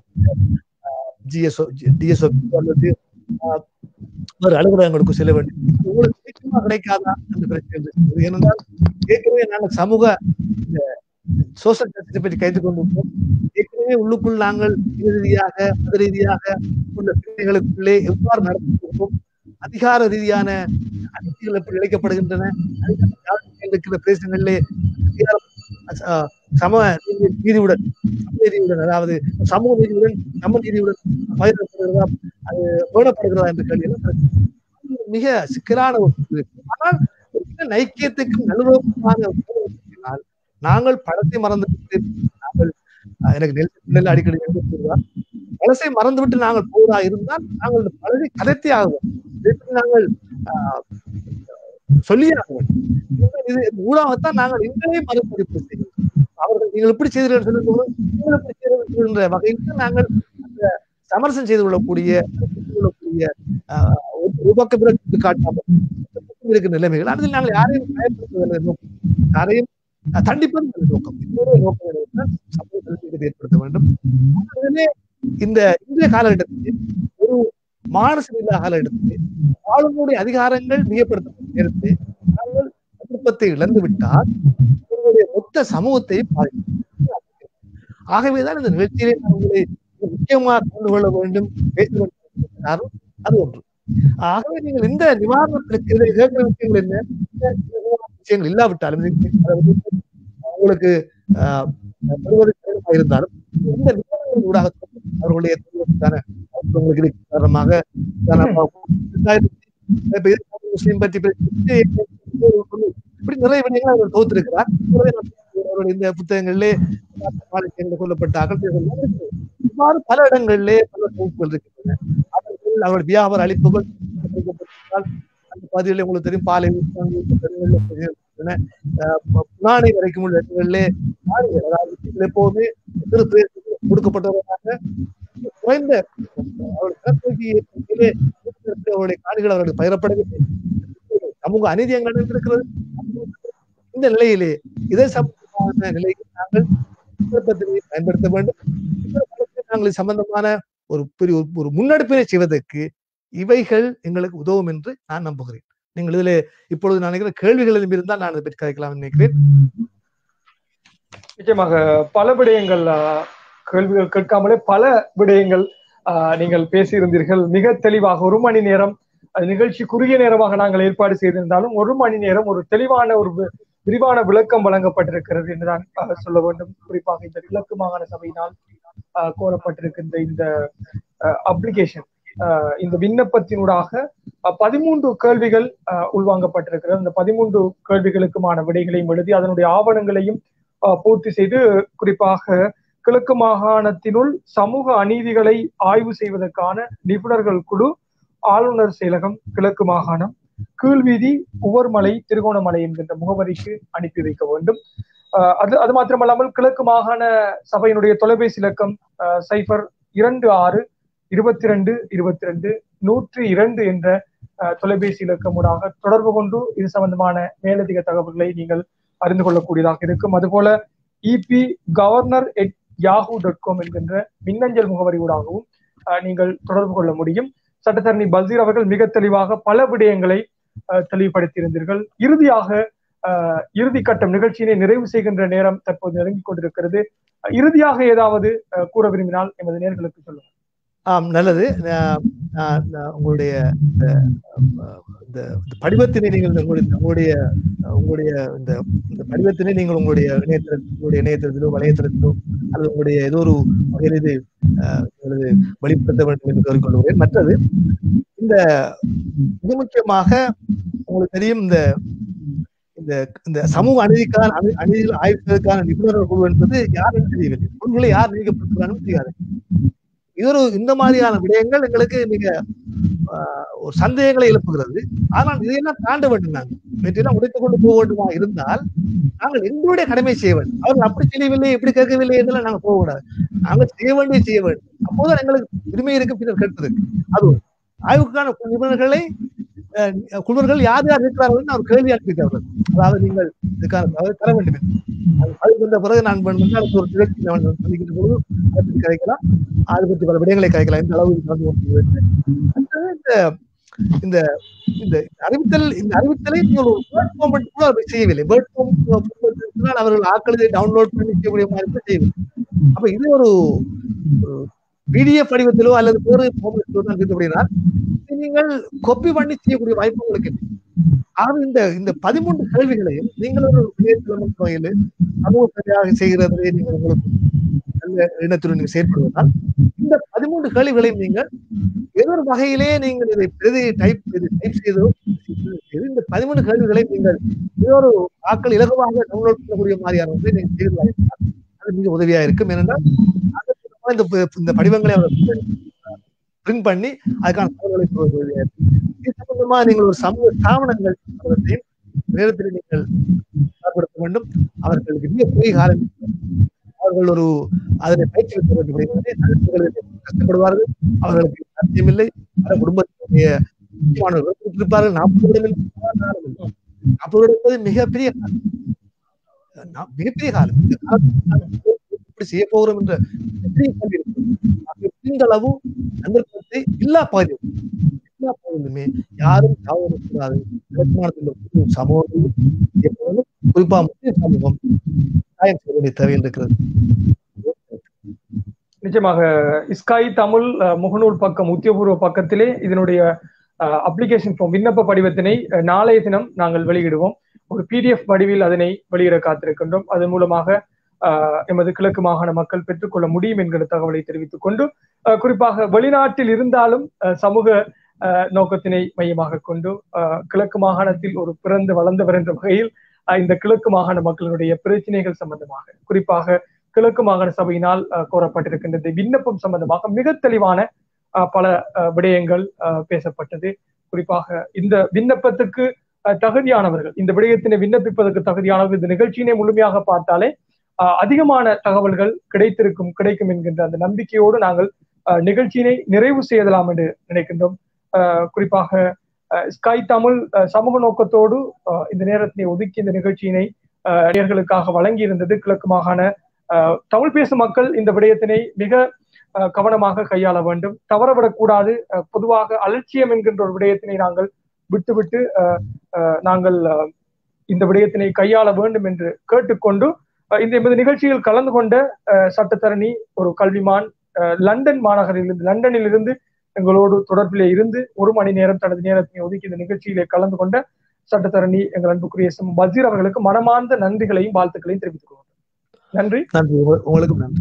ஜிஎஸ்ஓ டிஎஸ்ஓ அல்லது அஹ், வேறு அலுவலகங்களுக்கு செல்ல வேண்டும் அது உங்களுக்கு சீக்கிரமா கிடைக்காதா அந்த பிரச்சனை இருக்கிறது. ஏனென்றால் ஏற்கனவே நாங்கள் சமூக இந்த சோசியல் ஜஸ்டிஸை பற்றி கைது கொண்டிருக்கோம் ஏற்கனவே உள்ளுக்குள் நாங்கள் இது ரீதியாக மத ரீதியாக உள்ள பிரிவுகளுக்குள்ளே எவ்வாறு நடத்திருக்கோம் அதிகார ரீதியான அநீதிகள் எப்படி இழைக்கப்படுகின்றன அதிகார யாழ்ப்பாணத்தில் இருக்கிற பிரதேசங்களிலே அதிகார அஹ், சம நீதி- நீதியுடன் சம நீதியுடன் அதாவது சமூக நீதியுடன் சம நீதியுடன் பகிரப்படுகிறதா அது பேணப்படுகிறதா என்ற கேள்வி எல்லாம் பிரச்சனை. அது மிக சிக்கலான ஒரு இது. ஆனால் ஒரு சின்ன நைக்கியத்துக்கும் நல்லுறவுக்குமான உறவுகளினால் நாங்கள் படத்தை மறந்துவிட்டு நாங்கள் அஹ், எனக்கு நெல் நெல் அடிக்கடி நினைவு கூறுவார் பழசை மறந்துவிட்டு நாங்கள் போவதா இருந்தால் நாங்கள் இந்த பழசை கதைத்தே ஆகுவோம் இதற்கு நாங்கள் ஆஹ், சொல்லியே ஆக வேண்டும் இந்த இது ஊடாகத்தான் நாங்கள் எங்களே மறுபதிப்பு செய்கிறோம் அவர்கள் நீங்கள் எப்படி செய்தீர்கள் சொல்லும்போது நீங்கள் எப்படி செய்தீர்கள் என்ற வகையில் தான் நாங்கள் அந்த சமரசம் செய்து கொள்ளக்கூடிய செய்து கொள்ளக்கூடிய ஆஹ், ஒரு- ஒரு பக்க பிறகு காட்டாமல் இருக்கிற நிலைமைகள் அதில் நாங்கள் யாரையும் பயன்படுத்துவதில்லை நோக்கம் யாரையும் அஹ், தண்டிப்பது என்ற நோக்கம் இன்னொரு நோக்கம் என்னவென்றால் சமூக கல்வியை ஏற்படுத்த வேண்டும் அதிலே இந்த இந்திய காலகட்டத்தில் ஒரு மானச இல்லா காலகட்டத்தில் ஆளுநருடைய அதிகாரங்கள் மிகப்படுத்தப்பட்ட நேரத்தில் நாங்கள் விருப்பத்தை இழந்து விட்டால் உங்களுடைய மொத்த சமூகத்தை பாதிக்கும் ஆகவேதான் இந்த நிகழ்ச்சியிலே நான் உங்களை மிக முக்கியமாக கொண்டு கொள்ள வேண்டும் பேச வேண்டும் என்று சொன்னாரும் அது ஒன்று ஆகவே நீங்கள் இந்த நிவாரணத்திற்கு இதில் கேட்கிற விஷயங்கள் என்ன இந்த நிவாரண விஷயங்கள் இல்லாவிட்டாலும் இது- அதாவது உங்களுக்கு ஆஹ், பெறுவதற்கு கடினமாக இருந்தாலும் இந்த நிவாரணங்கள் ஊடாக அவர்களுடைய தொழிலுக்கான உங்களுக்கு இருக்கு. காரணமாக உதாரணமாக ரெண்டாயிரத்தி இப்ப இது முஸ்லீம் பற்றி பேசி இப்படி நிறைய விடயங்கள் அவர் தொகுத்திருக்கிறார் அவருடைய இந்த புத்தகங்களிலே மாநிலத்தில் கொல்லப்பட்ட அகழ்ச்சிகள் இவ்வாறு பல இடங்களிலே பல தொகுப்புகள் இருக்கின்றன அவர்கள் அவருடைய வியாபார அளிப்புகள் கொடுக்கப்பட்டிருந்தால் அந்த பகுதிகளில் உங்களுக்கு தெரியும் பாலை புனானை வரைக்கும் உள்ள இடங்களிலே மாநில அதாவது இதில் எப்போதுமே சிறு பிரதேசத்தில் கொடுக்கப்பட்டவர்களாக குறைந்த அவருடைய கடற்கரைக்கு ஏற்பட்டிலே அவருடைய காணிகள் அவர்களுக்கு பயிரப்படவில்லை சமூக அநீதி அங்கு நடந்திருக்கிறது இந்த நிலையிலே இதே சம்பந்தமான நிலையில் நாங்கள் சந்தர்ப்பத்தினை பயன்படுத்த வேண்டும் இந்த காலத்தில் நாங்கள் இது சம்பந்தமான ஒரு பெரிய ஒரு- ஒரு முன்னெடுப்பினை செய்வதற்கு இவைகள் எங்களுக்கு உதவும் என்று நான் நம்புகிறேன் நீங்கள் இதிலே இப்பொழுது நான் நினைக்கிற கேள்விகள் எதுவும் இருந்தால் நான் அதை பற்றி கதைக்கலாம் நினைக்கிறேன் நிச்சயமாக பல விடயங்கள் ஆஹ், கேள்விகள் கேட்காமலே பல விடயங்கள் ஆஹ், நீங்கள் பேசியிருந்தீர்கள் மிக தெளிவாக ஒரு மணி நேரம் அது நிகழ்ச்சி குறுகிய நேரமாக நாங்கள் ஏற்பாடு செய்திருந்தாலும் ஒரு மணி நேரம் ஒரு தெளிவான ஒரு வி- விரிவான விளக்கம் வழங்கப்பட்டிருக்கிறது என்றுதான் ஆஹ், சொல்ல வேண்டும் குறிப்பாக இந்த கிழக்கு மாகாண சபையினால் ஆஹ், கோரப்பட்டிருக்கின்ற இந்த அப்ளிகேஷன் இந்த விண்ணப்பத்தினூடாக அஹ், பதிமூன்று கேள்விகள் ஆஹ், உள்வாங்கப்பட்டிருக்கிறது அந்த பதிமூன்று கேள்விகளுக்குமான விடைகளையும் எழுதி அதனுடைய ஆவணங்களையும் ஆஹ், பூர்த்தி செய்து குறிப்பாக கிழக்கு மாகாணத்தினுள் சமூக அநீதிகளை ஆய்வு செய்வதற்கான நிபுணர்கள் குழு ஆளுநர் செயலகம் கிழக்கு மாகாணம் கீழ்வீதி உவர்மலை திருகோணமலை என்கின்ற முகவரிக்கு அனுப்பி வைக்க வேண்டும் ஆஹ் அது அது மாத்திரமல்லாமல் கிழக்கு மாகாண சபையினுடைய தொலைபேசி இலக்கம் ஆஹ் சைபர் இரண்டு ஆறு இருபத்தி ரெண்டு இருபத்தி ரெண்டு நூற்றி இரண்டு என்ற ஆஹ் தொலைபேசி இலக்கமுடாக தொடர்பு கொண்டு இது சம்பந்தமான மேலதிக தகவல்களை நீங்கள் அறிந்து கொள்ளக்கூடியதாக இருக்கும் அதுபோல EP governor at Yahoo dot com என்கின்ற மின்னஞ்சல் முகவரி ஊடாகவும் ஆஹ் நீங்கள் தொடர்பு கொள்ள முடியும் சட்டத்தரணி பல்சீர் அவர்கள் மிக தெளிவாக பல விடயங்களை ஆஹ் தெளிவுபடுத்தியிருந்தீர்கள் இறுதியாக ஆஹ் இறுதி கட்டம் நிகழ்ச்சியினை நிறைவு செய்கின்ற நேரம் தற்போது நெருங்கிக் கொண்டிருக்கிறது ஆஹ் இறுதியாக ஏதாவது ஆஹ் கூற விரும்பினால் எமது நேர்களுக்கு சொல்லுங்கள் ஆம் நல்லது நான் நான் நான் உங்களுடைய இந்த அஹ், இந்த இந்த படிவத்தினை நீங்கள் இந்த உங்களுடைய உங்களுடைய அஹ், உங்களுடைய இந்த இந்த படிவத்தினை நீங்கள் உங்களுடைய இணையதள உங்களுடைய இணையதளத்திலோ வலையதளத்திலோ அல்லது உங்களுடைய ஏதோ ஒரு வகையில் இது அஹ், அல்லது வெளிப்படுத்த வேண்டும் என்று கோரிக்கொள்கிறேன் மற்றது இந்த மிக முக்கியமாக உங்களுக்கு தெரியும் இந்த இந்த இந்த சமூக அநீதிக்கான அநீ- அநீதிகள் ஆய்வுக்கான நிபுணர்கள் குழு என்பது யாரும் தெரியவில்லை குழுக்களை யார் நீக்கப்பட்டிருக்காங்கன்னு தெரியாது இது ஒரு இந்த மாதிரியான விடயங்கள் எங்களுக்கு மிக ஆஹ், ஒரு சந்தேகங்களை எழுப்புகிறது ஆனால் இதையெல்லாம் தாண்ட வேண்டும் நாங்கள் இவற்றையெல்லாம் உடைத்துக் கொண்டு போக வேண்டுமா இருந்தால் நாங்கள் எங்களுடைய கடமை செய்ய வேண்டும் அவர்கள் அப்படி செய்யவில்லை இப்படி கேட்கவில்லை என்றெல்லாம் நாங்கள் போகக்கூடாது நாங்கள் செய்ய வேண்டிய செய்ய வேண்டும் அப்போதான் எங்களுக்கு உரிமை இருக்கு பின்னர் கேட்பதற்கு அது ஒன்று. ஆய்வுக்கான நிபுணர்களை அஹ், குழுவர்கள் யார் யார் இருக்கிறார்கள் அவர் கேள்வி அனுப்பித்தார்கள் அதாவது நீங்கள் இதுக்கான அதாவது தர வேண்டும் என்று. அது- அதுக்கு வந்த பிறகு நான் வேண்டுமென்றால் அடுத்த ஒரு நிகழ்ச்சி நான் சந்திக்கின்ற பொழுது அதை பற்றி கதைக்கலாம் அது பற்றி பல விடயங்களை கதைக்கலாம் இந்த அளவு நடந்து கொண்டிருக்கிறது அடுத்தது இந்த இந்த இந்த அறிவித்தல் இந்த அறிவித்தலை நீங்கள் ஒரு வேர்ட் ஃபார்மெட் கூட அவர் செய்யவில்லை வேர்ட் ஃபார்ம் அவர்கள் ஆக்களை டவுன்லோட் பண்ணி செய்யக்கூடிய மாதிரி கூட செய்யவில்லை அப்ப இது ஒரு பிடிஎஃப் வடிவத்திலோ அல்லது வேறு ஃபார்மெட்டிலோ தான் இருந்தபடினால் இதை நீங்கள் கொப்பி பண்ணி செய்யக்கூடிய வாய்ப்பு உங்களுக்கு இல்லை. ஆக இந்த இந்த பதிமூன்று கேள்விகளையும் நீங்கள் ஒரு இணையதளம் வகையில் சமூக சரியாக செய்கிறதை நீங்கள் உங்களுக்கு நல்ல எண்ணத்துடன் நீங்கள் செயற்படுவதால் இந்த பதிமூன்று கேள்விகளையும் நீங்கள் ஏதோ ஒரு வகையிலே நீங்கள் இதை பிரதி டைப் இது டைப் செய்தோ செய்து இந்த பதிமூணு கேள்விகளை நீங்கள் ஏதோ ஒரு ஆக்கள் இலகுவாக டவுன்லோட் பண்ணக்கூடிய மாதிரியான ஒன்றை நீங்கள் செய்து அது மிக உதவியா இருக்கும் ஏனென்றால் அதற்கு இந்த ப- இந்த படிவங்களை அவர் பிரிண்ட் பண்ணி அதுக்கான தகவல்களை சொல்வது உதவியா இருக்கும் இது சம்பந்தமா நீங்கள் ஒரு சமூக ஸ்தாபனங்கள் அவற்றையும் நேரத்தில் நீங்கள் ஏற்படுத்த வேண்டும் அவர்களுக்கு மிக குறுகிய காலம் அவர்கள் ஒரு அதனை பயிற்சி பெற்ற வேண்டும் என்பதை தடுப்புகள் கஷ்டப்படுவார்கள் அவர்களுக்கு சாத்தியமில்லை பல குடும்பத்தினுடைய முக்கியமானவர்கள் இருப்பார்கள் நாற்பது வருடம் நாற்பது வருடம் என்பது மிகப்பெரிய காலம். நா- மிகப்பெரிய காலம் இந்த காலத்தில் நாம் எப்படி செய்ய போகிறோம் என்ற பெரிய கேள்வி இருக்கிறது. ஆகவே இந்த அளவு சந்தர்ப்பத்தை எல்லா பகுதியும் எல்லா பகுதியிலுமே யாரும் தவறக்கூடாது வருமானத்தில் சமூகம் எப்பொழுதும் குறிப்பா முஸ்லிம் சமூகம் நியாயம் செய்ய வேண்டிய தேவை இருக்கிறது நிச்சயமாக இஸ்காய் தமிழ் அஹ், முகநூல் பக்கம் உத்தியோகபூர்வ பக்கத்திலே இதனுடைய அப்ளிகேஷன் ஃபார்ம் விண்ணப்ப படிவத்தினை அஹ், நாளைய தினம் நாங்கள் வெளியிடுவோம் ஒரு பிடிஎஃப் வடிவில் அதனை வெளியிட காத்திருக்கின்றோம் அதன் மூலமாக அஹ், எமது கிழக்கு மாகாண மக்கள் பெற்றுக்கொள்ள முடியும் என்கிற தகவலை தெரிவித்துக் கொண்டு அஹ், குறிப்பாக வெளிநாட்டில் இருந்தாலும் அஹ், சமூக அஹ், நோக்கத்தினை மையமாக கொண்டு அஹ், கிழக்கு மாகாணத்தில் ஒரு பிறந்து வளர்ந்தவர் என்ற வகையில் அஹ், இந்த கிழக்கு மாகாண மக்களுடைய பிரச்சனைகள் சம்பந்தமாக குறிப்பாக கிழக்கு மாகாண சபையினால் அஹ், கோரப்பட்டிருக்கின்ற இந்த விண்ணப்பம் சம்பந்தமாக மிக தெளிவான அஹ், பல அஹ், விடயங்கள் அஹ், பேசப்பட்டது குறிப்பாக இந்த விண்ணப்பத்துக்கு அஹ், தகுதியானவர்கள் இந்த விடயத்தினை விண்ணப்பிப்பதற்கு தகுதியானவர்கள் இந்த நிகழ்ச்சியினை முழுமையாக பார்த்தாலே அஹ், அதிகமான தகவல்கள் கிடைத்திருக்கும் கிடைக்கும் என்கின்ற அந்த நம்பிக்கையோடு நாங்கள் அஹ், நிகழ்ச்சியினை நிறைவு செய்யலாம் என்று நினைக்கின்றோம் அஹ், குறிப்பாக அஹ், ஸ்கை தமிழ் அஹ், சமூக நோக்கத்தோடு அஹ், இந்த நேரத்தினை ஒதுக்கி இந்த நிகழ்ச்சியினை அஹ், நேயர்களுக்காக வழங்கி இருந்தது கிழக்கு மாகாண அஹ், தமிழ் பேசும் மக்கள் இந்த விடயத்தினை மிக அஹ், கவனமாக கையாள வேண்டும் தவறவிடக்கூடாது அஹ், பொதுவாக அலட்சியம் என்கின்ற ஒரு விடயத்தினை நாங்கள் விட்டுவிட்டு அஹ், அஹ், நாங்கள் அஹ், இந்த விடயத்தினை கையாள வேண்டும் என்று கேட்டுக்கொண்டு அஹ், இந்த எமது நிகழ்ச்சியில் கலந்து கொண்ட அஹ், சட்டத்தரணி ஒரு கல்விமான் அஹ், லண்டன் மாநகரிலிருந்து லண்டனில் இருந்து எங்களோடு தொடர்பிலே இருந்து ஒரு மணி நேரம் தனது நேரத்தை ஒதுக்கி இந்த நிகழ்ச்சியிலே கலந்து கொண்ட சட்டத்தரணி எங்கள் அன்புக்குரிய எஸ் எம் பசீர் அவர்களுக்கு மனமார்ந்த நன்றிகளையும் வாழ்த்துக்களையும் தெரிவித்துக் கொள்கிறோம் நன்றி நன்றி உங்க- உங்களுக்கும் நன்றி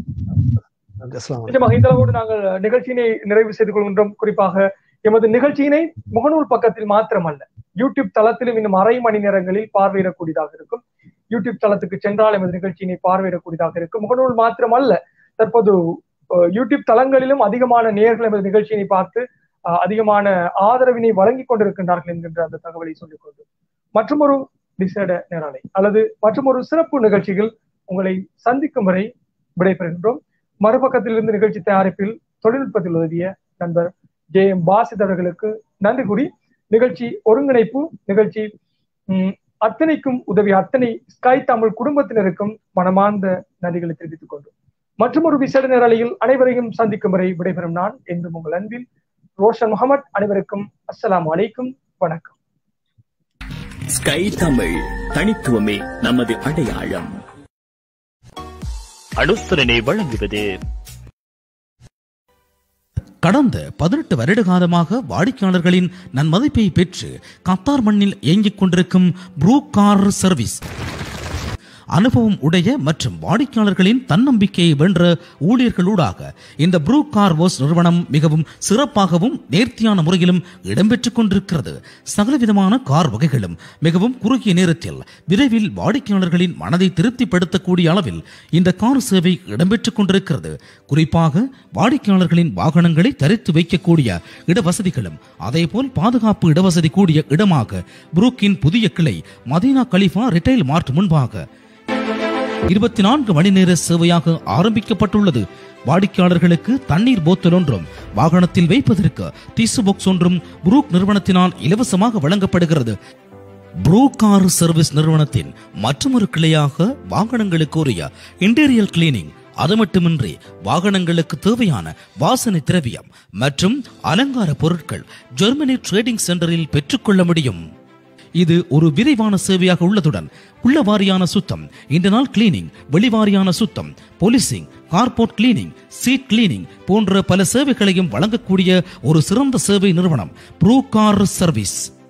நன்றி அஸ்லாம் வலைக்கம். நிச்சயமாக இந்த அளவோடு நாங்கள் நிகழ்ச்சியினை நிறைவு செய்து கொள்கின்றோம் குறிப்பாக எமது நிகழ்ச்சியினை முகநூல் பக்கத்தில் மாத்திரமல்ல யூடியூப் தளத்திலும் இன்னும் அரை மணி நேரங்களில் பார்வையிடக்கூடியதாக இருக்கும் யூடியூப் தளத்துக்கு சென்றால் எமது நிகழ்ச்சியினை பார்வையிடக்கூடியதாக இருக்கும் முகநூல் மாத்திரமல்ல தற்போது அஹ், யூடியூப் தளங்களிலும் அதிகமான நேயர்கள் எமது நிகழ்ச்சியினை பார்த்து அஹ், அதிகமான ஆதரவினை வழங்கிக் கொண்டிருக்கின்றார்கள் என்கின்ற அந்த தகவலை சொல்லிக் கொண்டு மற்றொரு விசேட நேரலை அல்லது மற்றொரு சிறப்பு நிகழ்ச்சிகள் உங்களை சந்திக்கும் வரை விடைபெறுகின்றோம் மறுபக்கத்திலிருந்து நிகழ்ச்சி தயாரிப்பில் தொழில்நுட்பத்தில் உதவிய நண்பர் ஜே எம் பாசித் அவர்களுக்கு நன்றி கூறி நிகழ்ச்சி ஒருங்கிணைப்பு நிகழ்ச்சி ம், அத்தனைக்கும் உதவிய அத்தனை ஸ்கை தமிழ் குடும்பத்தினருக்கும் மனமார்ந்த நன்றிகளை தெரிவித்துக் கொண்டு மற்றொரு விசேட நேரலையில் அனைவரையும் சந்திக்கும் வரை விடைபெறும் நான் என்றும் உங்கள் அன்பில் ரோஷன் முகமது அனைவருக்கும் அஸ்ஸலாமு அலைக்கும் வணக்கம் ஸ்கை தமிழ் தனித்துவமே நமது அடையாளம் அனுசரணை வழங்குவது கடந்த பதினெட்டு வருட காலமாக வாடிக்கையாளர்களின் நன்மதிப்பை பெற்று கத்தார் மண்ணில் இயங்கிக் கொண்டிருக்கும் ப்ரூ கார் சர்வீஸ் அனுபவம் உடைய மற்றும் வாடிக்கையாளர்களின் தன்னம்பிக்கையை வென்ற ஊழியர்களூடாக இந்த ப்ரூ கார் வாஷ் நிறுவனம் மிகவும் சிறப்பாகவும் நேர்த்தியான முறையிலும் இடம்பெற்றுக் கொண்டிருக்கிறது சகலவிதமான கார் வகைகளும் மிகவும் குறுகிய நேரத்தில் விரைவில் வாடிக்கையாளர்களின் மனதை திருப்திப்படுத்தக்கூடிய அளவில் இந்த கார் சேவை இடம்பெற்றுக் கொண்டிருக்கிறது குறிப்பாக வாடிக்கையாளர்களின் வாகனங்களை தரித்து வைக்கக்கூடிய இடவசதிகளும் அதேபோல் பாதுகாப்பு இடவசதி கூடிய இடமாக புரூக்கின் புதிய கிளை மதீனா கலிஃபா ரிட்டைல் மார்ட் முன்பாக இருபத்தி நான்கு மணி நேர சேவையாக ஆரம்பிக்கப்பட்டுள்ளது வாடிக்கையாளர்களுக்கு தண்ணீர் போத்தல் ஒன்றும் வாகனத்தில் வைப்பதற்கு டிசு பாக்ஸ் ஒன்றும் புரூக் நிறுவனத்தினால் இலவசமாக வழங்கப்படுகிறது புரூகார் சர்வீஸ் நிறுவனத்தின் மற்றொரு கிளையாக வாகனங்களுக்கு உரிய இன்டீரியல் கிளீனிங் அது மட்டுமின்றி வாகனங்களுக்கு தேவையான வாசனை திரவியம் மற்றும் அலங்கார பொருட்கள் ஜெர்மனி ட்ரேடிங் சென்டரில் பெற்றுக்கொள்ள முடியும் இது ஒரு விரைவான சேவையாக உள்ளதுடன் உள்ள வாரியான சுத்தம் இந்த நாள் கிளீனிங் வெளிவாரியான சுத்தம் polishing carport cleaning seat cleaning போன்ற பல சேவைகளையும் வழங்கக்கூடிய ஒரு சிறந்த சேவை நிறுவனம் ப்ரூ கார் சர்வீஸ்